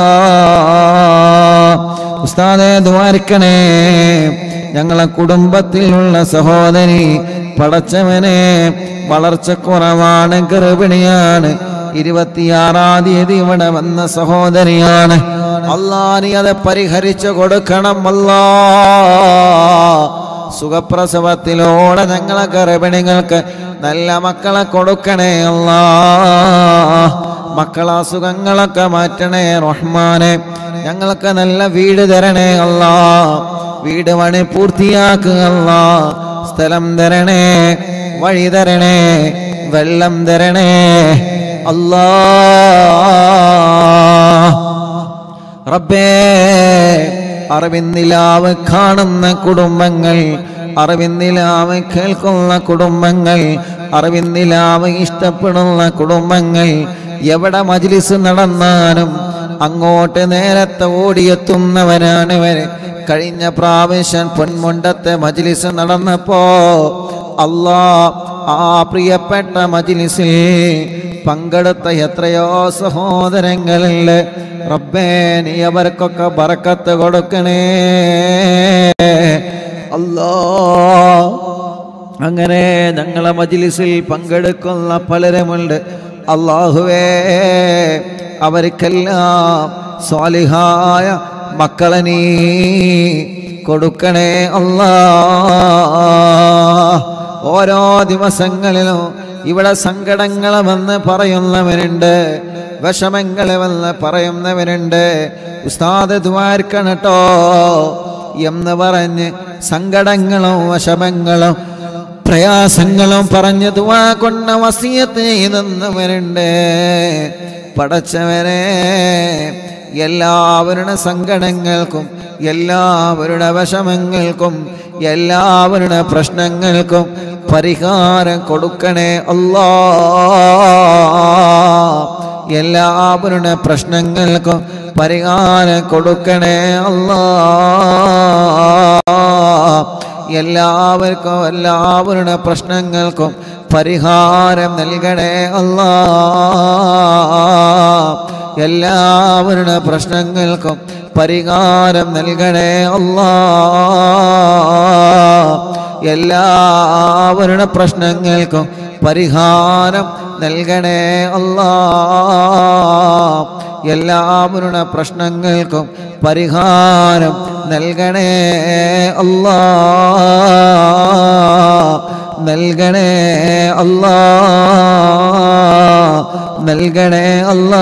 ഉസ്താദെ ദ്വാരിക്കണേ ഞങ്ങളെ കുടുംബത്തിലുള്ള സഹോദരി പടച്ചവനെ വളർച്ച കുറവാണ് ഗർഭിണിയാണ് ഇരുപത്തിയാറാം തീയതി ഇവിടെ വന്ന സഹോദരിയാണ് അല്ലാ നീ അത് പരിഹരിച്ചു കൊടുക്കണം അല്ലാ സുഖപ്രസവത്തിലൂടെ ഞങ്ങളെ ഗർഭിണികൾക്ക് നല്ല മക്കളെ കൊടുക്കണേ അല്ലാ മക്കളെ അസുഖങ്ങളൊക്കെ മാറ്റണേ റഹ്മാനെ ഞങ്ങൾക്ക് നല്ല വീട് തരണേ അല്ലാ വീട് പണി പൂർത്തിയാക്കുക അല്ലാ സ്ഥലം തരണേ വഴി തരണേ വെള്ളം തരണേ അല്ലാ റബ്ബേ അറിവിന്നിലാവ് കാണുന്ന കുടുംബങ്ങൾ അറിവിന്നിലാവ് കേൾക്കുന്ന കുടുംബങ്ങൾ അറിവിന്നിലാവ് ഇഷ്ടപ്പെടുന്ന കുടുംബങ്ങൾ എവിടെ മജ്ലിസ് നടന്നാലും അങ്ങോട്ട് നേരത്തെ ഓടിയെത്തുന്നവരാണ് ഇവര് കഴിഞ്ഞ പ്രാവശ്യം പൊന്മുണ്ടത്തെ മജ്ലിസ് നടന്നപ്പോ അല്ലാ ആ പ്രിയപ്പെട്ട മജ്ലിസിൽ പങ്കെടുത്ത എത്രയോ സഹോദരങ്ങളുണ്ട് റബ്ബേ നീ അവർക്കൊക്കെ ബറക്കത്ത് കൊടുക്കണേ അല്ലാ അങ്ങനെ ഞങ്ങളെ മജ്ലിസിൽ പങ്കെടുക്കുന്ന പലരുമുണ്ട് അള്ളാഹുവേ അവർക്കെല്ലാം സ്വാലിഹായ മക്കളെ നീ കൊടുക്കണേ അല്ലാ ഓരോ ദിവസങ്ങളിലും ഇവിടെ സങ്കടങ്ങൾ വന്ന് പറയുന്നവരുണ്ട് വിഷമങ്ങൾ വന്ന് പറയുന്നവരുണ്ട് ഉസ്താദ് ദ്വാർക്കണട്ടോ എന്ന് പറഞ്ഞ് സങ്കടങ്ങളും വിഷമങ്ങളും പ്രയാസങ്ങളും പറഞ്ഞ് ദുവാ കൊണ്ട വസിയത്ത് ചെയ്തെന്നവരുണ്ട് പടച്ചവരെ എല്ലാവരുടെ സങ്കടങ്ങൾക്കും എല്ലാവരുടെ വിഷമങ്ങൾക്കും എല്ലാവരുടെ പ്രശ്നങ്ങൾക്കും പരിഹാരം കൊടുക്കണേ അല്ലാ എല്ലാവരുടെ പ്രശ്നങ്ങൾക്കും പരിഹാരം കൊടുക്കണേ അല്ലാ എല്ലാവർക്കും എല്ലാവരുടെ പ്രശ്നങ്ങൾക്കും പരിഹാരം നൽകണേ അല്ലാ എല്ലാവരുടെ പ്രശ്നങ്ങൾക്കും പരിഹാരം നൽകണേ അല്ലാ എല്ലാവരുടെ പ്രശ്നങ്ങൾക്കും പരിഹാരം നൽകണേ അല്ലാ എല്ലാവരുടെ പ്രശ്നങ്ങൾക്കും പരിഹാരം നൽകണേ അല്ലാ നൽകണേ അല്ലാ നൽകണേ അല്ലാ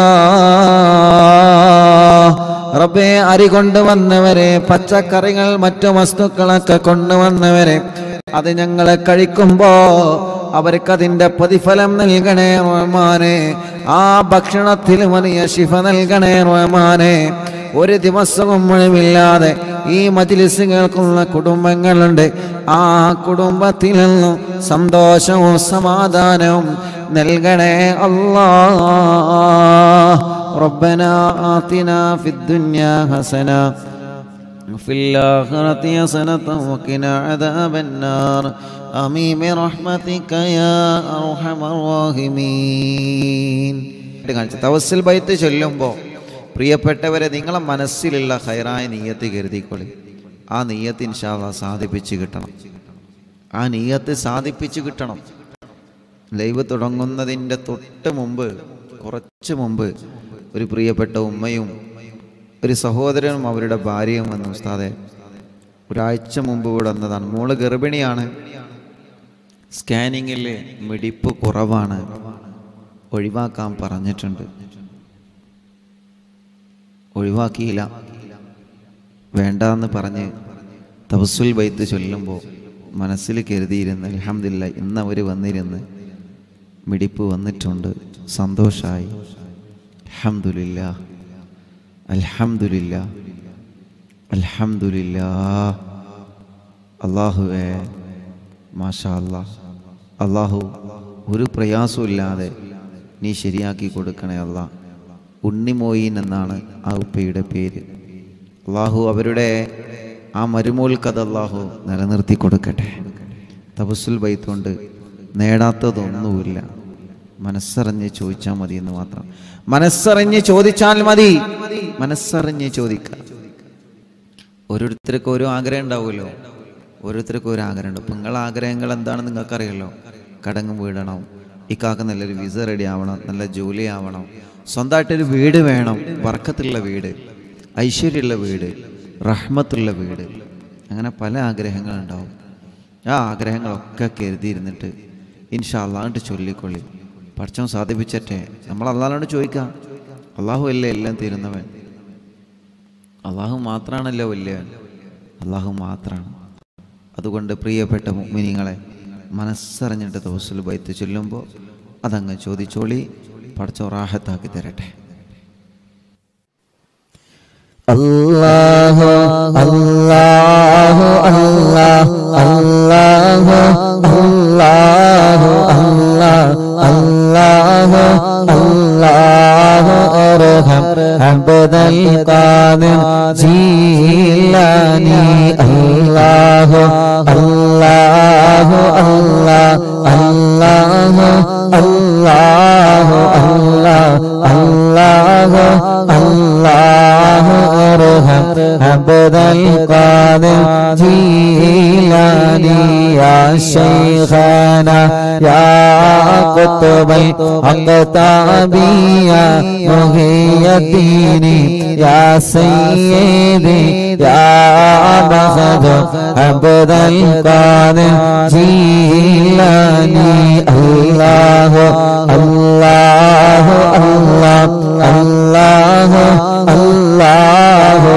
റബ്ബേ അരി കൊണ്ടുവന്നവരെ പച്ചക്കറികൾ മറ്റു വസ്തുക്കളൊക്കെ കൊണ്ടുവന്നവരെ അത് ഞങ്ങളെ കഴിക്കുമ്പോ അവർക്കതിൻ്റെ പ്രതിഫലം നൽകണേ റഹ്മാനെ ആ ഭക്ഷണത്തിൽ വലിയ ശിഫ നൽകണേ റഹ്മാനെ ഒരു ദിവസവും മുഴുവില്ലാതെ ഈ മജിലിസ് കേൾക്കുന്ന കുടുംബങ്ങളുണ്ട് ആ കുടുംബത്തിൽ നിന്നും സന്തോഷവും സമാധാനവും നൽകണേ അല്ലാ ربنا آتنا في الدنيا حسنة وفي الآخرة حسنة وقنا عذاب النار آمين برحمتك يا أرحم الراحمين തവസ്സിൽ ബൈത്ത് ചൊല്ലുമ്പോൾ പ്രിയപ്പെട്ടവരെ നിങ്ങളെ മനസ്സിലുള്ള ഹൈറായ നീയത്ത് കരുതിക്കൊള്ളി ആ നീയത്ത് ഇൻഷാല്ല സാധിപ്പിച്ച് കിട്ടണം ആ നീയത്ത് സാധിപ്പിച്ച് കിട്ടണം ലൈവ് തുടങ്ങുന്നതിൻ്റെ തൊട്ട് മുമ്പ് കുറച്ച് മുമ്പ് ഒരു പ്രിയപ്പെട്ട ഉമ്മയും ഒരു സഹോദരനും അവരുടെ ഭാര്യയും വന്നു ഉസ്താദെ ഒരാഴ്ച മുമ്പ് ഇവിടെ വന്നതാണ് മോള് ഗർഭിണിയാണ് സ്കാനിങ്ങിൽ മിടിപ്പ് കുറവാണ് ഒഴിവാക്കാൻ പറഞ്ഞിട്ടുണ്ട് ഒഴിവാക്കിയില്ല വേണ്ടാന്ന് പറഞ്ഞ് തവസുൽ ബൈത്ത് ചൊല്ലുമ്പോൾ മനസ്സിൽ കരുതിയിരുന്ന് അലഹമില്ല ഇന്ന് അവർ വന്നിരുന്ന് മിടിപ്പ് വന്നിട്ടുണ്ട് സന്തോഷമായി അൽഹംദുലില്ല അൽഹംദുലില്ല അൽഹംദുലില്ല അള്ളാഹുവേ മാഷാ അല്ലാ അള്ളാഹു ഒരു പ്രയാസമില്ലാതെ നീ ശരിയാക്കി കൊടുക്കണേ അല്ല ഉണ്ണിമോയിൻ എന്നാണ് ആ ഉപ്പയുടെ പേര് അള്ളാഹു അവരുടെ ആ മരുമോൾക്കത് അള്ളാഹു നിലനിർത്തി കൊടുക്കട്ടെ തപസ്സുൽ ബൈത്തുകൊണ്ട് നേടാത്തതൊന്നുമില്ല മനസ്സറിഞ്ഞ് ചോദിച്ചാൽ മതി എന്ന് മാത്രം മനസ്സറിഞ്ഞ് ചോദിച്ചാൽ മതി മനസ്സറിഞ്ഞ് ചോദിക്കുക ഓരോരുത്തർക്കും ഓരോ ആഗ്രഹം ഉണ്ടാവുമല്ലോ ഓരോരുത്തർക്കും ഓരോ ആഗ്രഹം ഉണ്ട് ഇപ്പം നിങ്ങളെ ആഗ്രഹങ്ങൾ എന്താണെന്ന് നിങ്ങൾക്കറിയാലോ കടങ്ങ് വീടണം ഇക്കാക്ക് നല്ലൊരു വിസ റെഡി ആവണം നല്ല ജോലി ആവണം സ്വന്തമായിട്ടൊരു വീട് വേണം വർക്കത്തുള്ള വീട് ഐശ്വര്യമുള്ള വീട് റഹ്മത്തുള്ള വീട് അങ്ങനെ പല ആഗ്രഹങ്ങളുണ്ടാവും ആ ആഗ്രഹങ്ങളൊക്കെ കരുതിയിരുന്നിട്ട് ഇൻഷാ അള്ളാണ്ട് ചൊല്ലിക്കൊള്ളി പഠിച്ചവൻ സാധിപ്പിച്ചട്ടെ നമ്മൾ അള്ളാഹിനോട് ചോദിക്കാം അള്ളാഹു അല്ലേ എല്ലാം തീരുന്നവൻ അള്ളാഹു മാത്രമാണല്ലോ വലിയവൻ അള്ളാഹു മാത്രമാണ് അതുകൊണ്ട് പ്രിയപ്പെട്ട മുഅ്മിനീങ്ങളെ മനസ്സറിഞ്ഞിട്ട് തവസ്സുൽ ബൈത്ത് ചൊല്ലുമ്പോൾ അതങ്ങ് ചോദിച്ചോളി പഠിച്ചോ റാഹത്താക്കി തരട്ടെ അല്ലാഹു അല്ലാഹു അല്ലാഹു അല്ലാഹു അല്ലാഹു അല്ലാഹു അല്ലാഹു അർഹം അബ്ദൽ ഖാദിർ ജീലാനി അല്ലാഹു അല്ലാഹു അല്ലാഹു അല്ലാഹു അല്ലാഹു അല്ലാഹു അല്ലാഹു അർഹം അബ്ദൽ ഖാദിർ ജീലാനി യാ ശൈഖാന യാ ഖുത്ബൽ അഖ്താബിയ മുഹിയദ്ദീനി യാ സയ്യിദി യാ മഹദ് അബ്ദൽ ഖാദിർ ജീലാനി അല്ലാഹു അല്ലാഹു അല്ലാഹു അല്ലാഹു അല്ലാഹു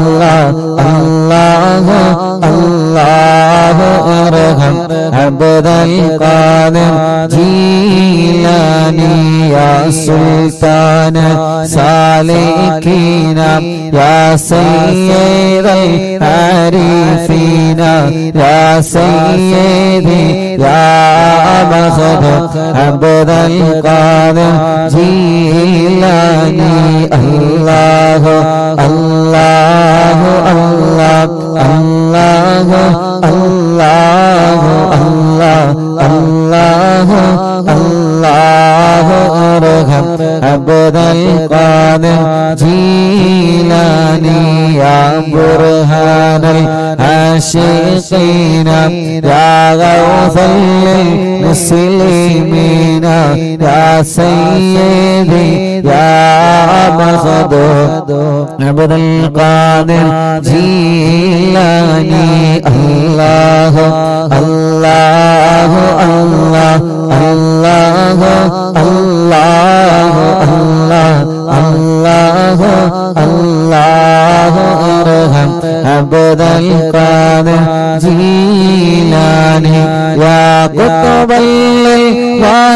അല്ലാഹു അല്ലാഹു അർഹം അബ്ദൽ ഖാദിർ ജീലാനി യാ സുൽത്താന സാലിഖീന യാ സയ്യിദൽ ആരിഫീന യാ സയ്യിദി യാ മഹദ് അബ്ദൽ ഖാദിർ ജീലാനി അല്ലാഹു അല്ലാഹു അല്ലാഹു അല്ലാഹു അല്ലാഹു അല്ലാഹു അല്ലാഹു അർഹം അബ്ദൽ ഖാദിർ ജീലാനി യാ ബുർഹാനൽ ആശിഖീന യാ ഗൗസൽ മുസ്ലിമീന യാ സയ്യിദി യാ മഹദൂ അബ്ദൽ ഖാദിർ ജീലാനി അല്ലാഹു അല്ലാഹു അല്ലാഹു അല്ലാഹു അല്ലാഹു അല്ലാഹു അല്ലാഹു അർഹം അബ്ദൽ ഖാദിർ ജീലാനി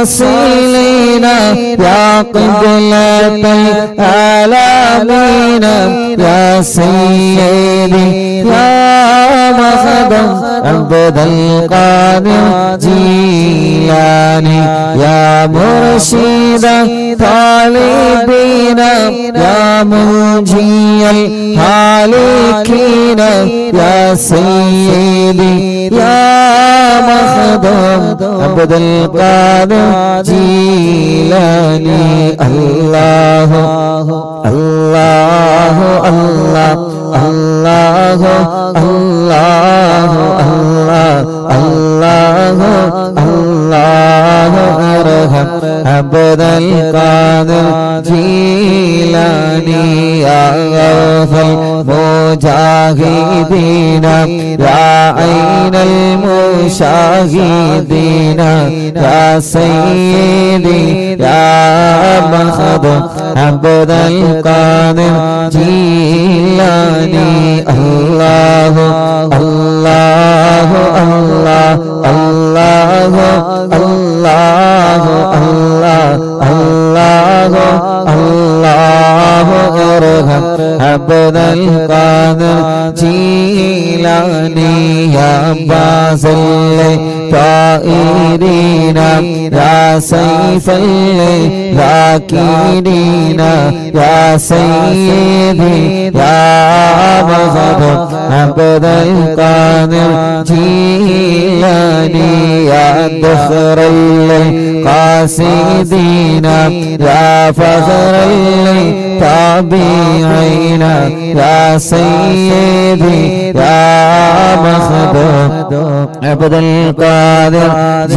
واصلين يا قبلة العالمين يا سيدي يا مخدم عبد القادر جيلاني يا مرشد طالبين يا منجي الهالكين يا سيدي يا مخدوم عبد القادر جيلاني الله الله الله الله الله الله الله ارحم عبد القادر جيلاني يا غوث المجاهدين يا عين المشاهدين يا سيدي يا مخدوم عبد القادر جيلاني الله الله الله الله الله الله الله الله ارحم عبد القادر جيلاني يا بازل طائرين يا سيف الذاكرين يا سيدي يا مغضب عبد القادر جيلاني يا دخر القاصدين يا فخر التابعين يا سيدي يا مخدوم عبد القادر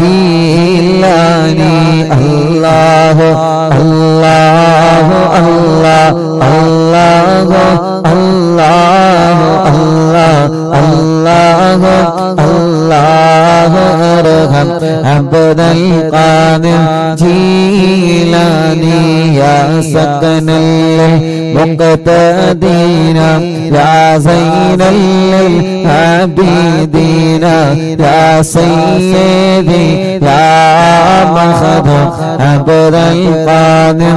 جيلاني الله الله الله الله الله الله الله الله ارحم عبد القادر جيلاني يا سكن المقتدين يا زين العابدين يا سيدي يا مخدوم عبد القادر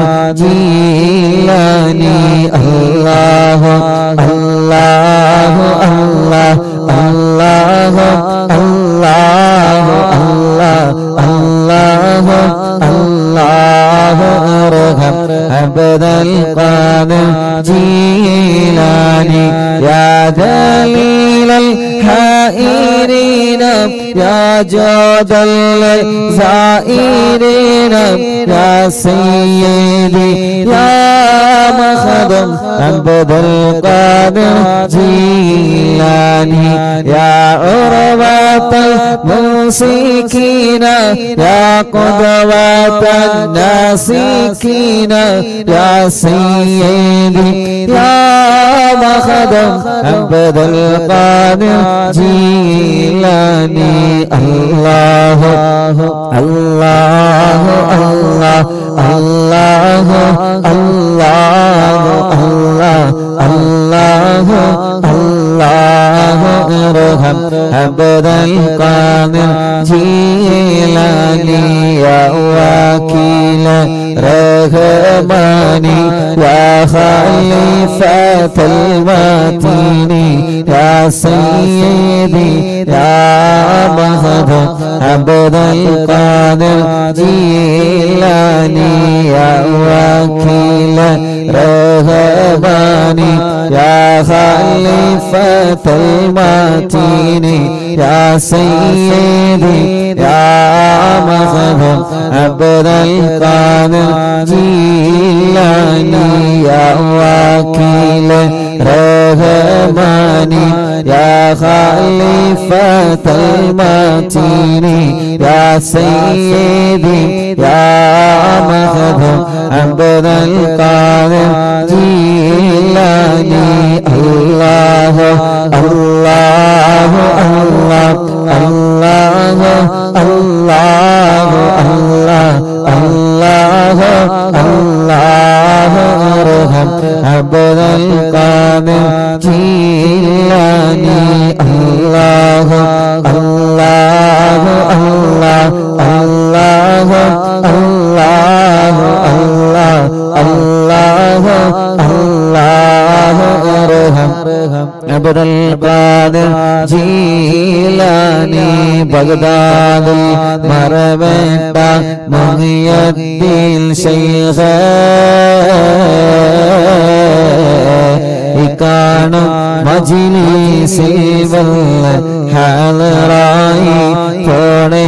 جيلاني الله الله الله الله الله الله الله الله ارحم عبد القادر جيلاني يا دليل الحائرين يا جود الزائرين يا سيدي يا مخدم عبد القادر جيلاني يا عروة الموسيقين يا قدوة الناسكين يا سيدي يا مخدم عبد القادر جيلاني الله الله الله الله الله الله الله الله ارحم عبد القادر جيلاني يا وكيل رحماني يا خليفة المتين يا سيدي يا مهدو عبد القادر جيلاني يا وكيل رهباني يا خليفة المتين يا سيدي يا مهدو عبد القادر جيلاني يا وكيل رهباني يا خليفة المتين يا سيدي يا مخدوم عبد القادر جيلاني الله الله الله الله الله الله الله الله ارحم عبد القادر جيلاني الله الله الله الله അല്ലാഹു അല്ലാഹു അല്ലാഹു അല്ലാഹു അർഹം അബ്ദുൽ ഖാദിർ ജീലാനി ബഗ്ദാദിൽ മറവേട്ട മുഹിയദ്ദീൻ ശൈഖ് കാണും മജിലിസിൽ വല്ല ഹാലറായി പോണേ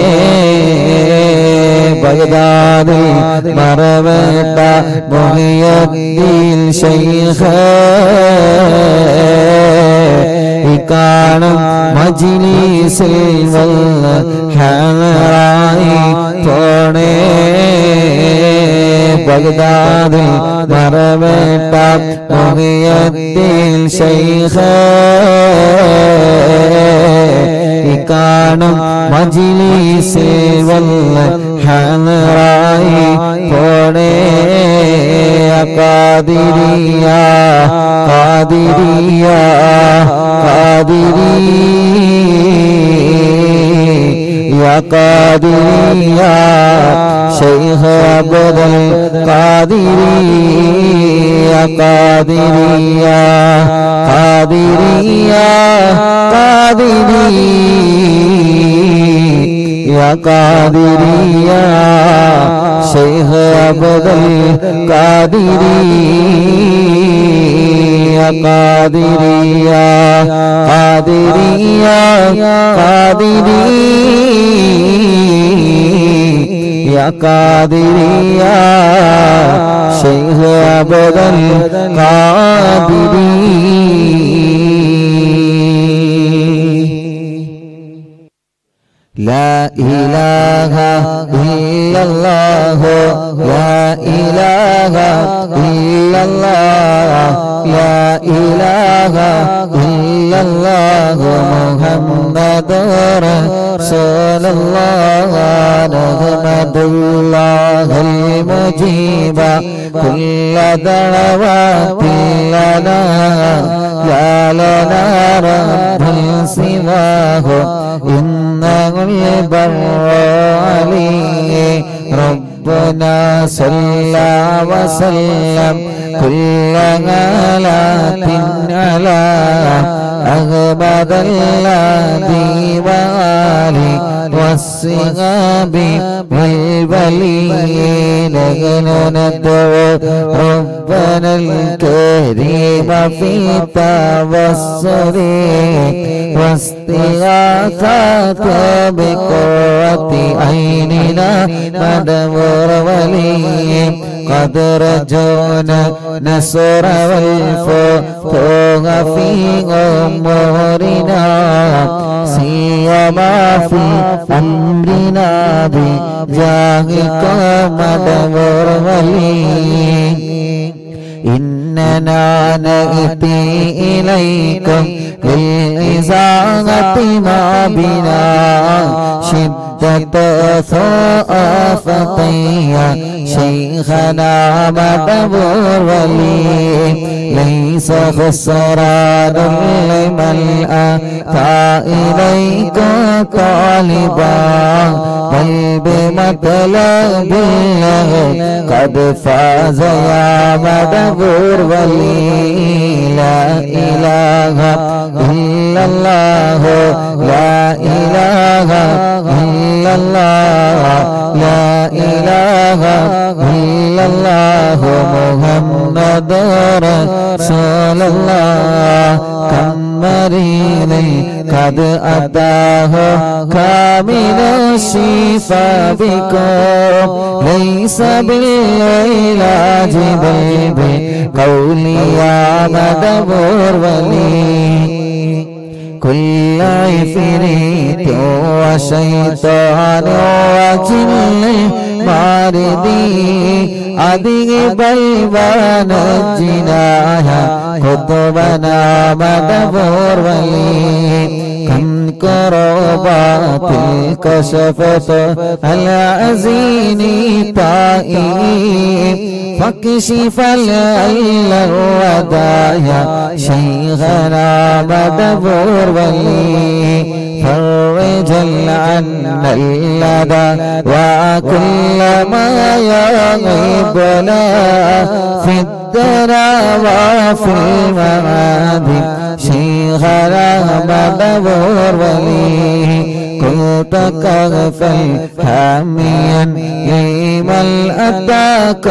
ബഗ്ദാദിൽ മറവേട്ട മുഹിയദ്ദീൻ ശൈഖ് കാണും മജിലിസിൽ വല്ല ഹാലറായി പോണേ ബഗ്ദാദിൽ മറവേട്ട മുഹിയദ്ദീൻ ശൈഖ് കാണും മജിലിസിൽ വല്ല ഹാലറായി പോണേ കാതിരിയ കാതിരിയ കാതിരി يا قادري يا شيخ عبد القادري يا قادري يا قادري يا قادري يا قادري يا شيخ عبد القادري يا قادري يا قادري يا قادري يا قادري يا شيخ عبد القادري لا إله إلا الله لا إله إلا الله لا إله إلا الله محمد رسول الله نحمد الله المجيب كل دعوات لنا لا لنا رب سواه إنه البر عليه ربنا صلى وسلم كل غلات على أغبد الذي وآله والصحاب والولين ندعو ربنا الكريم في توسل واستغاثة بقوة عيننا مدبر ولي قد رجونا نصر والفتوح في أمورنا سيما في أمرنا بجاهك مدبر ولي إننا نأتي إليكم للإزاغة ما بنا شدة ثقافتي شيخنا مدبور ولي ليس خسران لمن أتى إليكم طالبا بل بمطلب الله قد فاز يا مدبور ولي لا إله إلا الله لا إله إلا الله لا إله إلا الله محمد رسول الله كم مريض قد أتاه كامل الشفاء بكم ليس بالعلاج بل بقول يا مدبور ولي كل عفريت وشيطان وجن മാരുതി അതിബൽവാന ജിനായ കുത്തുബന മടപോർവലി كربات كشفت العزين طائب فاكشف العل الودايا شيخنا مدبور ولي فرجا عنا اللدى وكل ما يغيبنا في الدنا وفي المعادي شيخنا مدبور وليه كنت كغفا حاميا لمن أتاك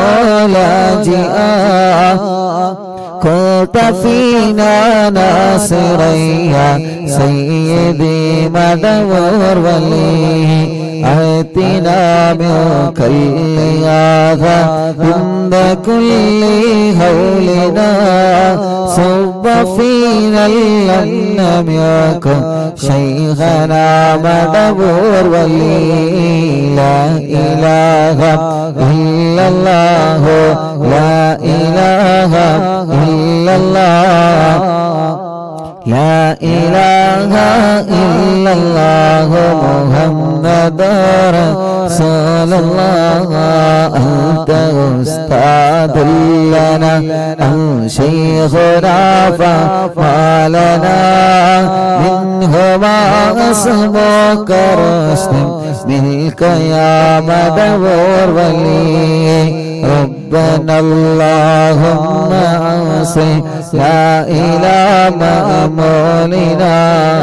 لاجئا كنت فينا ناصريا سيدي مدور ولي أتنا من كل هذا عند كل هولنا صب فينا لم يكن شيخنا مدبور ولي لا إله إلا الله لا إله إلا الله لا إله إلا الله محمد رسول الله أنت أستاذ لنا أو شيخنا فما لنا منه ما اسمك رشد منك يا مدبور ولي ربنا اللهم أوصي لا إله مأمولنا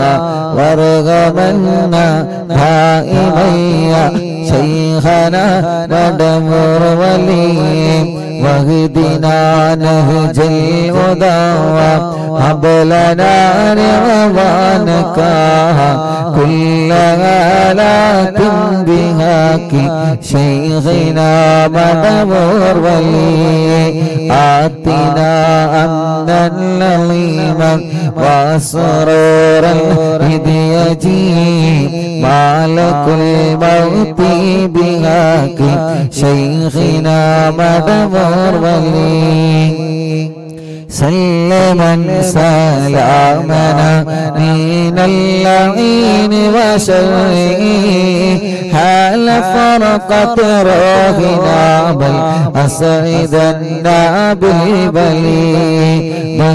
وارغمنا دائما شيخنا ندمر ولي واهدنا نهج الهدى هب لنا رضوانك كل آلات بهاك شيخنا مدبور ولي آتنا أمنا لظيما وسرورا إذ يجيب مالك الموت بهاك شيخنا مدبور ولي سلما سلامنا من اللعين وشره حال فرقت روحنا بل أسعدنا بالبلي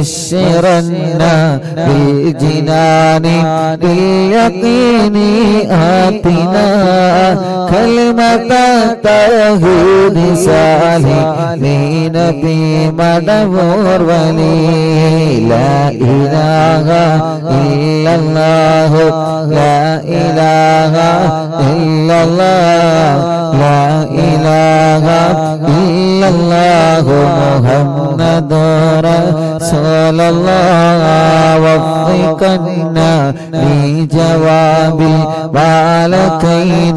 بشرنا بالجنان باليقين آتنا كلمة توحيد سالمين بمدبور ولي لا إله إلا الله لا إله إلا الله لا إله إلا الله محمد رسول الله وفقنا لجواب المالكين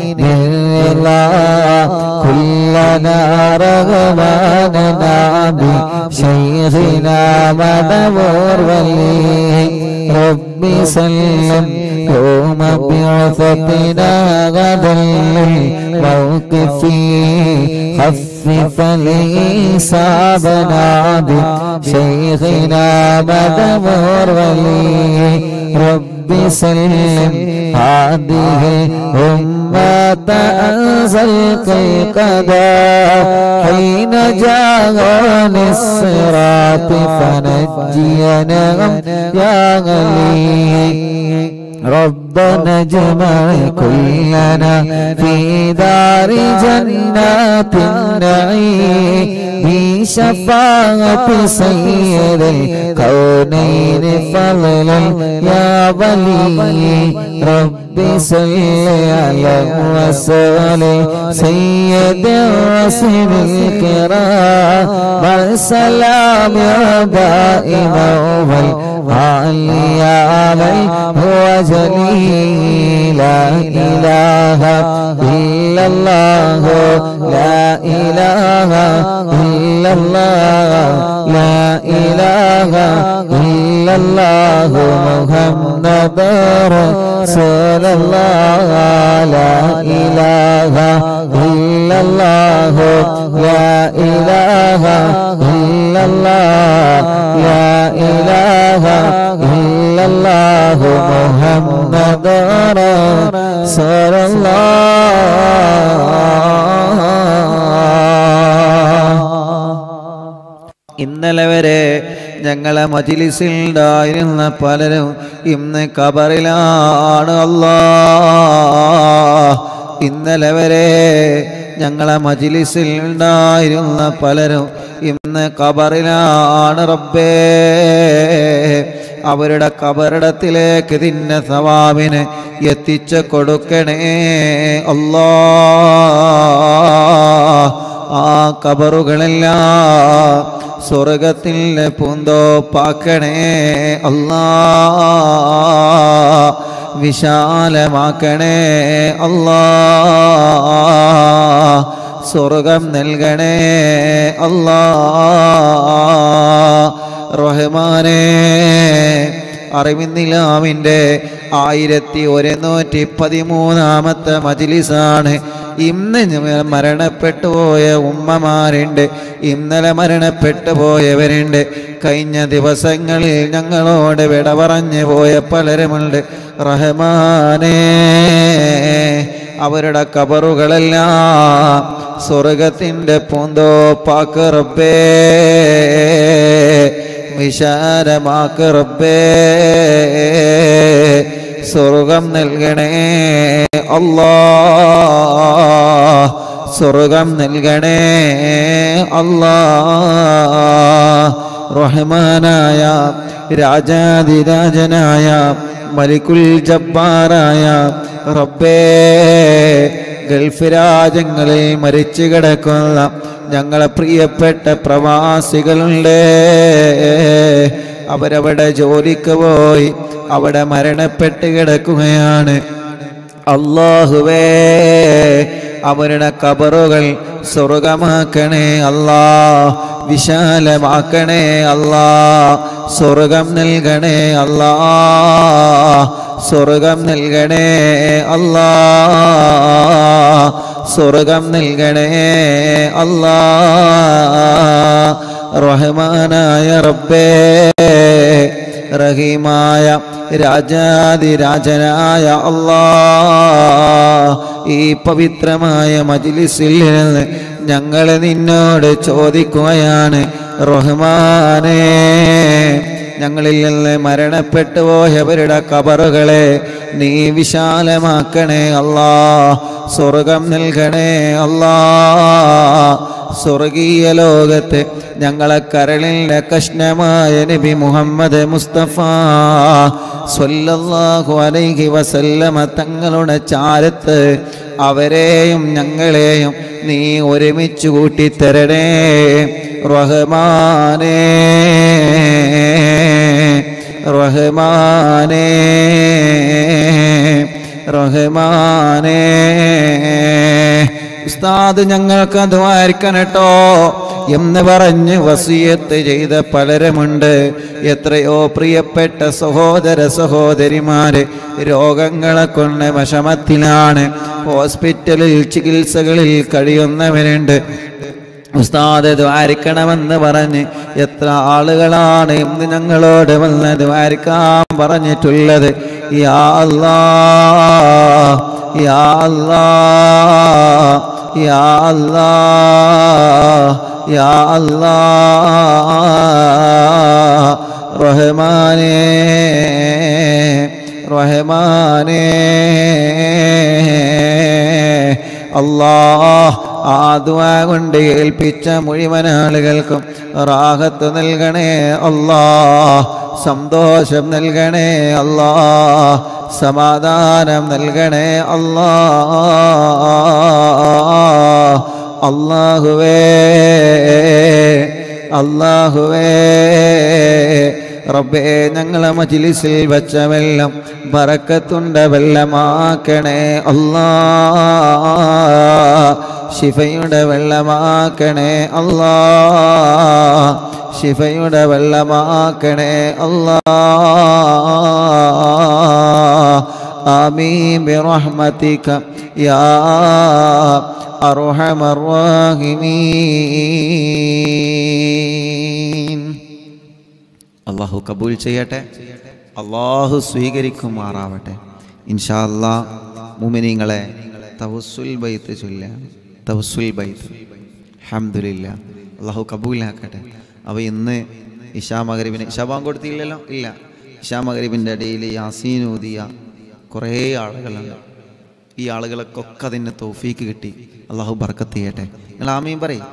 لله كلنا رغباننا بشيخنا مدبور ولي ربي سلم يوم بعثتنا غدا للموقف خفف لإصابنا بشيخنا مدبور ولي ربي سلم هذه الأمة أنزل قدا حين جاءني الصراط فنجينا يا غلي ربنا اجمع كلنا في دار جنات النعيم بشفاعة سيد الكونين فضلا يا ولي ربي صل على وسلم سيد الرسل الكرام والسلام دائما والعلي عليه هو جليل لا إله إلا الله لا إله إلا الله لا إله إلا الله محمد رسول الله لا إله إلا الله لا إله إلا الله لا إله إلا الله محمد رسول الله ഇന്നലെ വരെ ഞങ്ങളെ മജിലിസിൽ ഉണ്ടായിരുന്ന പലരും ഇന്ന് കബറിലാണ് അല്ലാ ഇന്നലെ വരെ ഞങ്ങളെ മജിലിസിൽ ഉണ്ടായിരുന്ന പലരും ഇന്ന് കബറിലാണ് റബ്ബേ അവരുടെ കബറിടത്തിലേക്ക് ഇതിൻ്റെ സവാബിന് എത്തിച്ചു കൊടുക്കണേ അല്ലാ ആ കബറുകളെല്ലാം സ്വർഗത്തിൻ്റെ പൂന്തോപ്പാക്കണേ അല്ലാ വിശാലമാക്കണേ അല്ലാ സ്വർഗം നൽകണേ അല്ലാ റഹ്മാനേ അറിവിന്നിലാമിൻ്റെ ആയിരത്തി ഒരുന്നൂറ്റി പതിമൂന്നാമത്തെ മജിലിസാണ് ഇന്ന് ഞ- മരണപ്പെട്ടു പോയ ഉമ്മമാരുണ്ട് ഇന്നലെ മരണപ്പെട്ടു പോയവരുണ്ട് കഴിഞ്ഞ ദിവസങ്ങളിൽ ഞങ്ങളോട് വിട പറഞ്ഞു പോയ പലരുമുണ്ട് റഹ്മാനേ അവരുടെ കബറുകളെല്ലാം സ്വർഗത്തിൻ്റെ പൂന്തോപ്പാക്ക് റബ്ബേ വിശാലമാക്ക് റബ്ബേ സ്വർഗം നൽകണേ അല്ലാ സ്വർഗം നൽകണേ അല്ലാ റഹ്മാനായ രാജാതിരാജനായ മലിക്കുൽ ജബ്ബാറായ റബ്ബേ ഗൾഫ് രാജ്യങ്ങളിൽ മരിച്ചു കിടക്കുന്ന ഞങ്ങളെ പ്രിയപ്പെട്ട പ്രവാസികളുണ്ട് അവരവിടെ ജോലിക്ക് പോയി അവിടെ മരണപ്പെട്ട് കിടക്കുകയാണ് അള്ളാഹുവേ അവരുടെ കബറുകൾ സ്വർഗമാക്കണേ അല്ലാ വിശാലമാക്കണേ അല്ലാ സ്വർഗം നൽകണേ അല്ലാ സ്വർഗം നൽകണേ അല്ലാ സ്വർഗം നൽകണേ അല്ലാ റഹ്മാനായ റബ്ബേ റഹീമായ രാജാതിരാജനായ അല്ലാ ഈ പവിത്രമായ മജിലിസിൽ നിന്ന് ഞങ്ങൾ നിന്നോട് ചോദിക്കുകയാണ് റഹ്മാനേ ഞങ്ങളിൽ നിന്ന് മരണപ്പെട്ടു പോയവരുടെ കബറുകളെ നീ വിശാലമാക്കണേ അല്ലാ സ്വർഗം നൽകണേ അല്ലാ സ്വർഗീയ ലോകത്ത് ഞങ്ങളെ കരളിലെ കഷ്ണമായ നബി മുഹമ്മദ് മുസ്തഫ സ്വല്ലല്ലാഹു അലൈഹി വസല്ലമ തങ്ങളുടെ ചാരത്ത് അവരെയും ഞങ്ങളെയും നീ ഒരുമിച്ച് കൂട്ടിത്തരണേ റഹ്മാനേ റഹ്മാനേ റഹ്മാനേ ഉസ്താദ് ഞങ്ങൾക്ക് അധ്വാനിക്കണം കേട്ടോ എന്ന് പറഞ്ഞ് വസിയത്ത് ചെയ്ത പലരുമുണ്ട് എത്രയോ പ്രിയപ്പെട്ട സഹോദര സഹോദരിമാര് രോഗങ്ങളെ കൊണ്ട് വിഷമത്തിലാണ് ഹോസ്പിറ്റലിൽ ചികിത്സകളിൽ കഴിയുന്നവരുണ്ട് ഉസ്താദ് ദ്വാരിക്കണമെന്ന് പറഞ്ഞ് എത്ര ആളുകളാണ് ഇന്ന് ഞങ്ങളോട് വന്ന് ദ്വാരിക്കാൻ പറഞ്ഞിട്ടുള്ളത് യാ അല്ലാ യാ അല്ലാ യാ അല്ലാ യാ അല്ലാ റഹ്മാനേ റഹ്മാനേ അല്ലാഹ് ആ ദുആ കൊണ്ട് ഏൽപ്പിച്ച മുഴുവൻ ആളുകൾക്കും റാഹത്ത് നൽകണേ അല്ലാ സന്തോഷം നൽകണേ അല്ലാ സമാധാനം നൽകണേ അല്ലാ അല്ലാഹുവേ അല്ലാഹുവേ റബ്ബേ ഞങ്ങളെ മജിലിസിൽ വെച്ച വെള്ളം ബറക്കത്തുണ്ട വെള്ളമാക്കണേ അല്ലാ ശിഫയുടെ വെള്ളമാക്കണേ അല്ലാ ശിഫയുടെ വെള്ളമാക്കണേ അല്ലാ آمين برحمتك يا أرحم الراحمين അള്ളാഹു കബൂൽ ചെയ്യട്ടെ അള്ളാഹു സ്വീകരിക്കുമാറാവട്ടെ ഇൻഷാ അല്ലാ മുമിനിങ്ങളെ തവസുൽ ബൈത്ത് ചൊല്ല തവസുൽ ബൈത്ത് അൽഹംദുലില്ലാ അള്ളാഹു കബൂലാക്കട്ടെ അവ ഇന്ന് ഇഷാ മകരിബിന് ഇഷാബാൻ കൊടുത്തില്ലല്ലോ ഇല്ല ഇഷാ മകരിബിൻ്റെ ഇടയിൽ യാസീൻ ഊതിയ കുറേ ആളുകളുണ്ട് ഈ ആളുകൾക്കൊക്കെ അതിന് തോഫീക്ക് കിട്ടി അള്ളാഹു ബർക്കത്ത് ചെയ്യട്ടെ നിങ്ങൾ ആമീൻ പറയും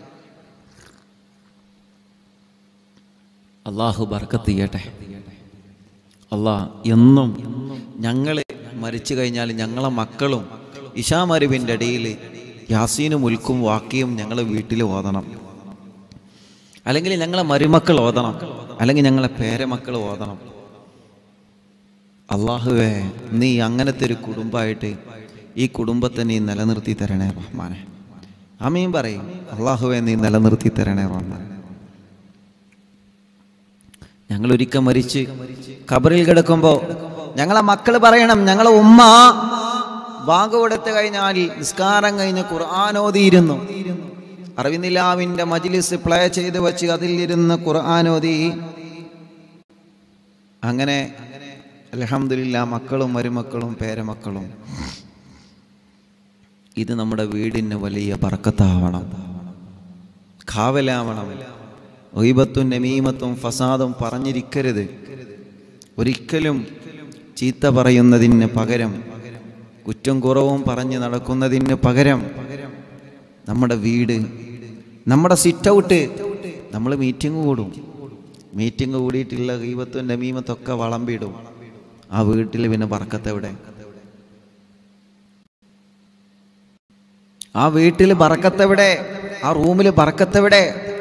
അള്ളാഹു ബർക്കത്ത് ചെയ്യട്ടെ അള്ളാ എന്നും ഞങ്ങൾ മരിച്ചു കഴിഞ്ഞാൽ ഞങ്ങളെ മക്കളും ഇഷാ മരുവിൻ്റെ ഇടയിൽ യാസീനും ഉൽക്കും വാക്കിയും ഞങ്ങൾ വീട്ടിൽ ഓതണം അല്ലെങ്കിൽ ഞങ്ങളെ മരുമക്കൾ ഓതണം അല്ലെങ്കിൽ ഞങ്ങളെ പേരമക്കൾ ഓതണം അള്ളാഹുവേ നീ അങ്ങനത്തെ ഒരു കുടുംബമായിട്ട് ഈ കുടുംബത്തെ നീ നിലനിർത്തി തരണേ റഹ്മാനെ അമീൻ പറയും അള്ളാഹുവേ നീ നിലനിർത്തി തരണേ റഹ്മാൻ ഞങ്ങൾ ഒരിക്കൽ മരിച്ച് ഖബറിൽ കിടക്കുമ്പോൾ ഞങ്ങളെ മക്കൾ പറയണം ഞങ്ങളെ ഉമ്മ ബാങ്ക് കൊടുത്തു കഴിഞ്ഞാൽ നിസ്കാരം കഴിഞ്ഞ് ഖുർആൻ ഓതിയിരുന്നു അറിവിനിലാവിൻ്റെ മജിലിസ് പ്ലേ ചെയ്ത് വെച്ച് അതിലിരുന്ന് ഖുർആൻ ഓതി അങ്ങനെ അലഹമില്ല മക്കളും മരുമക്കളും പേരമക്കളും ഇത് നമ്മുടെ വീടിന് വലിയ ബർക്കത്താവണം കാവലാവണം ഒയ്ബത്തും നമീമത്തും ഫസാദും പറഞ്ഞിരിക്കരുത് ഒരിക്കലും ചീത്ത പറയുന്നതിന് പകരം കുറ്റം കുറവും പറഞ്ഞ് നടക്കുന്നതിന് പകരം നമ്മുടെ വീട് നമ്മുടെ സിറ്റ് ഔട്ട് നമ്മൾ മീറ്റിംഗ് കൂടും മീറ്റിംഗ് കൂടിയിട്ടുള്ള ഗീബത്തും നമീമത്തൊക്കെ വളമ്പിടും ആ വീട്ടിൽ പിന്നെ പറക്കത്തെവിടെ ആ വീട്ടിൽ പറക്കത്തെവിടെ ആ റൂമിൽ പറക്കത്തെവിടെ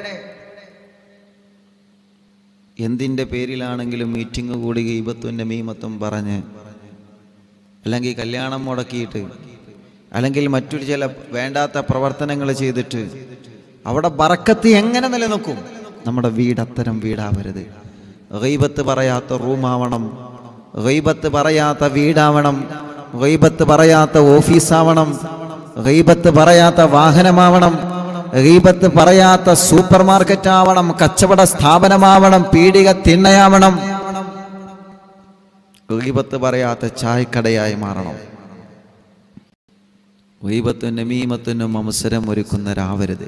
എന്തിൻ്റെ പേരിലാണെങ്കിലും മീറ്റിംഗ് കൂടി ഗീബത്തും നമീമത്തും പറഞ്ഞ് അല്ലെങ്കിൽ കല്യാണം മുടക്കിയിട്ട് അല്ലെങ്കിൽ മറ്റൊരു ചില വേണ്ടാത്ത പ്രവർത്തനങ്ങൾ ചെയ്തിട്ട് അവിടെ ബറക്കത്ത് എങ്ങനെ നിലനിൽക്കും നമ്മുടെ വീട് അത്തരം വീടാവരുത് ഗൈബത്ത് പറയാത്ത റൂമാവണം ഗൈബത്ത് പറയാത്ത വീടാവണം ഗൈബത്ത് പറയാത്ത ഓഫീസാവണം ഗൈബത്ത് പറയാത്ത വാഹനമാവണം ഗീബത്ത് പറയാത്ത സൂപ്പർ മാർക്കറ്റ് ആവണം കച്ചവട സ്ഥാപനമാവണം പീടിക തിണ്ണയാവണം ഗീബത്ത് പറയാത്ത ചായക്കടയായി മാറണം ഗീബത്തും നമീമത്തിനും അവസരം ഒരുക്കുന്നവരാവരുത്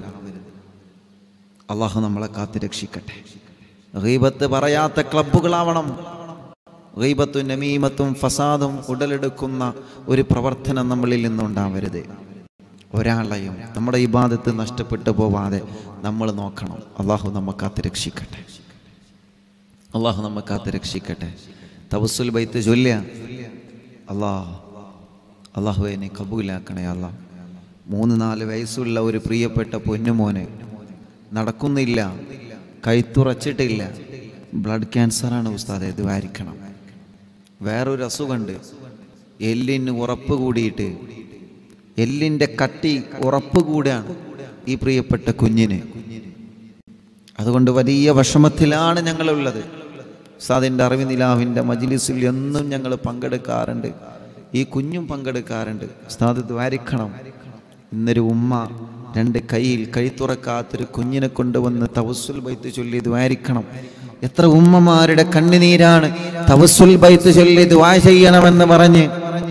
അള്ളാഹു നമ്മളെ കാത്തു രക്ഷിക്കട്ടെ ഗീബത്ത് പറയാത്ത ക്ലബ്ബുകളാവണം ഗീബത്തും നമീമത്തും ഫസാദും ഉടലെടുക്കുന്ന ഒരു പ്രവർത്തനം നമ്മളിൽ നിന്നുണ്ടാവരുത് ഒരാളെയും നമ്മുടെ ഇബാദത്ത് നഷ്ടപ്പെട്ടു പോവാതെ നമ്മൾ നോക്കണം അള്ളാഹു നമ്മെ കാത്ത് രക്ഷിക്കട്ടെ അള്ളാഹു നമ്മെ കാത്ത് രക്ഷിക്കട്ടെ തവസുൽ ബൈത്ത് ചൊല്ലുക അള്ളാഹ് അള്ളാഹു എന്നെ കബൂലാക്കണേ അല്ലാ മൂന്ന് നാല് വയസ്സുള്ള ഒരു പ്രിയപ്പെട്ട പൊന്നുമോന് നടക്കുന്നില്ല കൈത്തുറച്ചിട്ടില്ല ബ്ലഡ് ക്യാൻസറാണ് ഉസ്താദെ ഇത് വാരിക്കണം വേറൊരു അസുഖമുണ്ട് എല്ലിന് ഉറപ്പ് കൂടിയിട്ട് എല്ലിൻ്റെ കട്ടി ഉറപ്പ് കൂടാണ് ഈ പ്രിയപ്പെട്ട കുഞ്ഞിന് അതുകൊണ്ട് വലിയ വിഷമത്തിലാണ് ഞങ്ങളുള്ളത് ഉസ്താദിൻ്റെ അറിവിനിലാവിൻ്റെ മജിലിസിൽ എന്നും ഞങ്ങൾ പങ്കെടുക്കാറുണ്ട് ഈ കുഞ്ഞും പങ്കെടുക്കാറുണ്ട് ഉസ്താദ് ദ്വാരിക്കണം ഇന്നൊരു ഉമ്മ രണ്ട് കയ്യിൽ കൈ തുറക്കാത്തൊരു കുഞ്ഞിനെ കൊണ്ടുവന്ന് തവസുൽ ബൈത്ത് ചൊല്ലി ദ്വാരിക്കണം എത്ര ഉമ്മമാരുടെ കണ്ണുനീരാണ് തവസുൽ ബൈത്ത് ചൊല്ലി ദ്വാ ചെയ്യണമെന്ന് പറഞ്ഞ്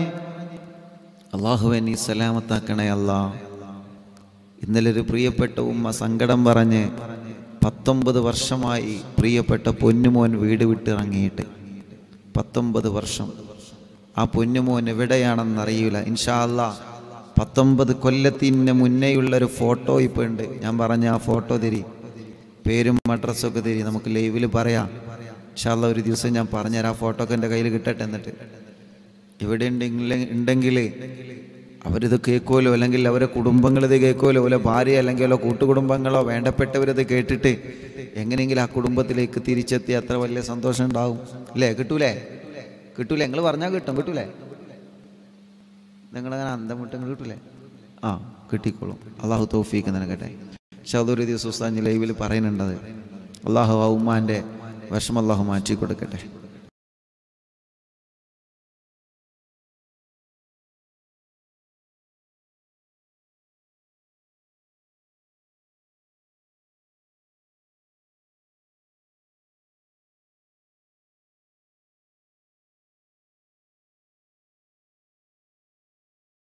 അള്ളാഹുവെ നീ സലാമത്താക്കണേ അല്ലാ ഇന്നലെ ഒരു പ്രിയപ്പെട്ട ഉമ്മ സങ്കടം പറഞ്ഞ് പത്തൊമ്പത് വർഷമായി പ്രിയപ്പെട്ട പൊന്നുമോൻ വീട് വിട്ടിറങ്ങിയിട്ട് പത്തൊമ്പത് വർഷം ആ പൊന്നുമോൻ എവിടെയാണെന്നറിയില്ല ഇൻഷാ അല്ലാ പത്തൊമ്പത് കൊല്ലത്തിന് മുന്നേയുള്ള ഒരു ഫോട്ടോ ഇപ്പോൾ ഉണ്ട് ഞാൻ പറഞ്ഞ ആ ഫോട്ടോ തരി പേരും അഡ്രസ്സൊക്കെ തരി നമുക്ക് ലൈവിൽ പറയാം ഇൻഷാ അല്ലാ ഒരു ദിവസം ഞാൻ പറഞ്ഞുതരാം ആ ഫോട്ടോ ഒക്കെ എൻ്റെ കയ്യിൽ കിട്ടട്ടെ എന്നിട്ട് ഇവിടെ ഉണ്ടെങ്കിൽ ഉണ്ടെങ്കിൽ അവരിത് കേൾക്കുമല്ലോ അല്ലെങ്കിൽ അവരെ കുടുംബങ്ങൾ ഇത് കേൾക്കുമല്ലോ ഓലെ ഭാര്യ അല്ലെങ്കിൽ ഓലെ കൂട്ടുകുടുംബങ്ങളോ വേണ്ടപ്പെട്ടവരിത് കേട്ടിട്ട് എങ്ങനെയെങ്കിലും ആ കുടുംബത്തിലേക്ക് തിരിച്ചെത്തി അത്ര വലിയ സന്തോഷം ഉണ്ടാവും അല്ലേ കിട്ടൂലേ കിട്ടൂലേ നിങ്ങൾ പറഞ്ഞാൽ കിട്ടും കിട്ടൂലേ നിങ്ങളങ്ങനെ അന്തം വിട്ട് കിട്ടൂലേ ആ കിട്ടിക്കോളും അള്ളാഹു തോഫീക്ക് നിനക്കട്ടെ പക്ഷെ അതൊരു ദിവസം ഉസ്താദ് ലൈവിൽ പറയുന്നുണ്ടത് അള്ളാഹു ആ ഉമ്മാൻ്റെ വിഷമം അള്ളാഹു മാറ്റി കൊടുക്കട്ടെ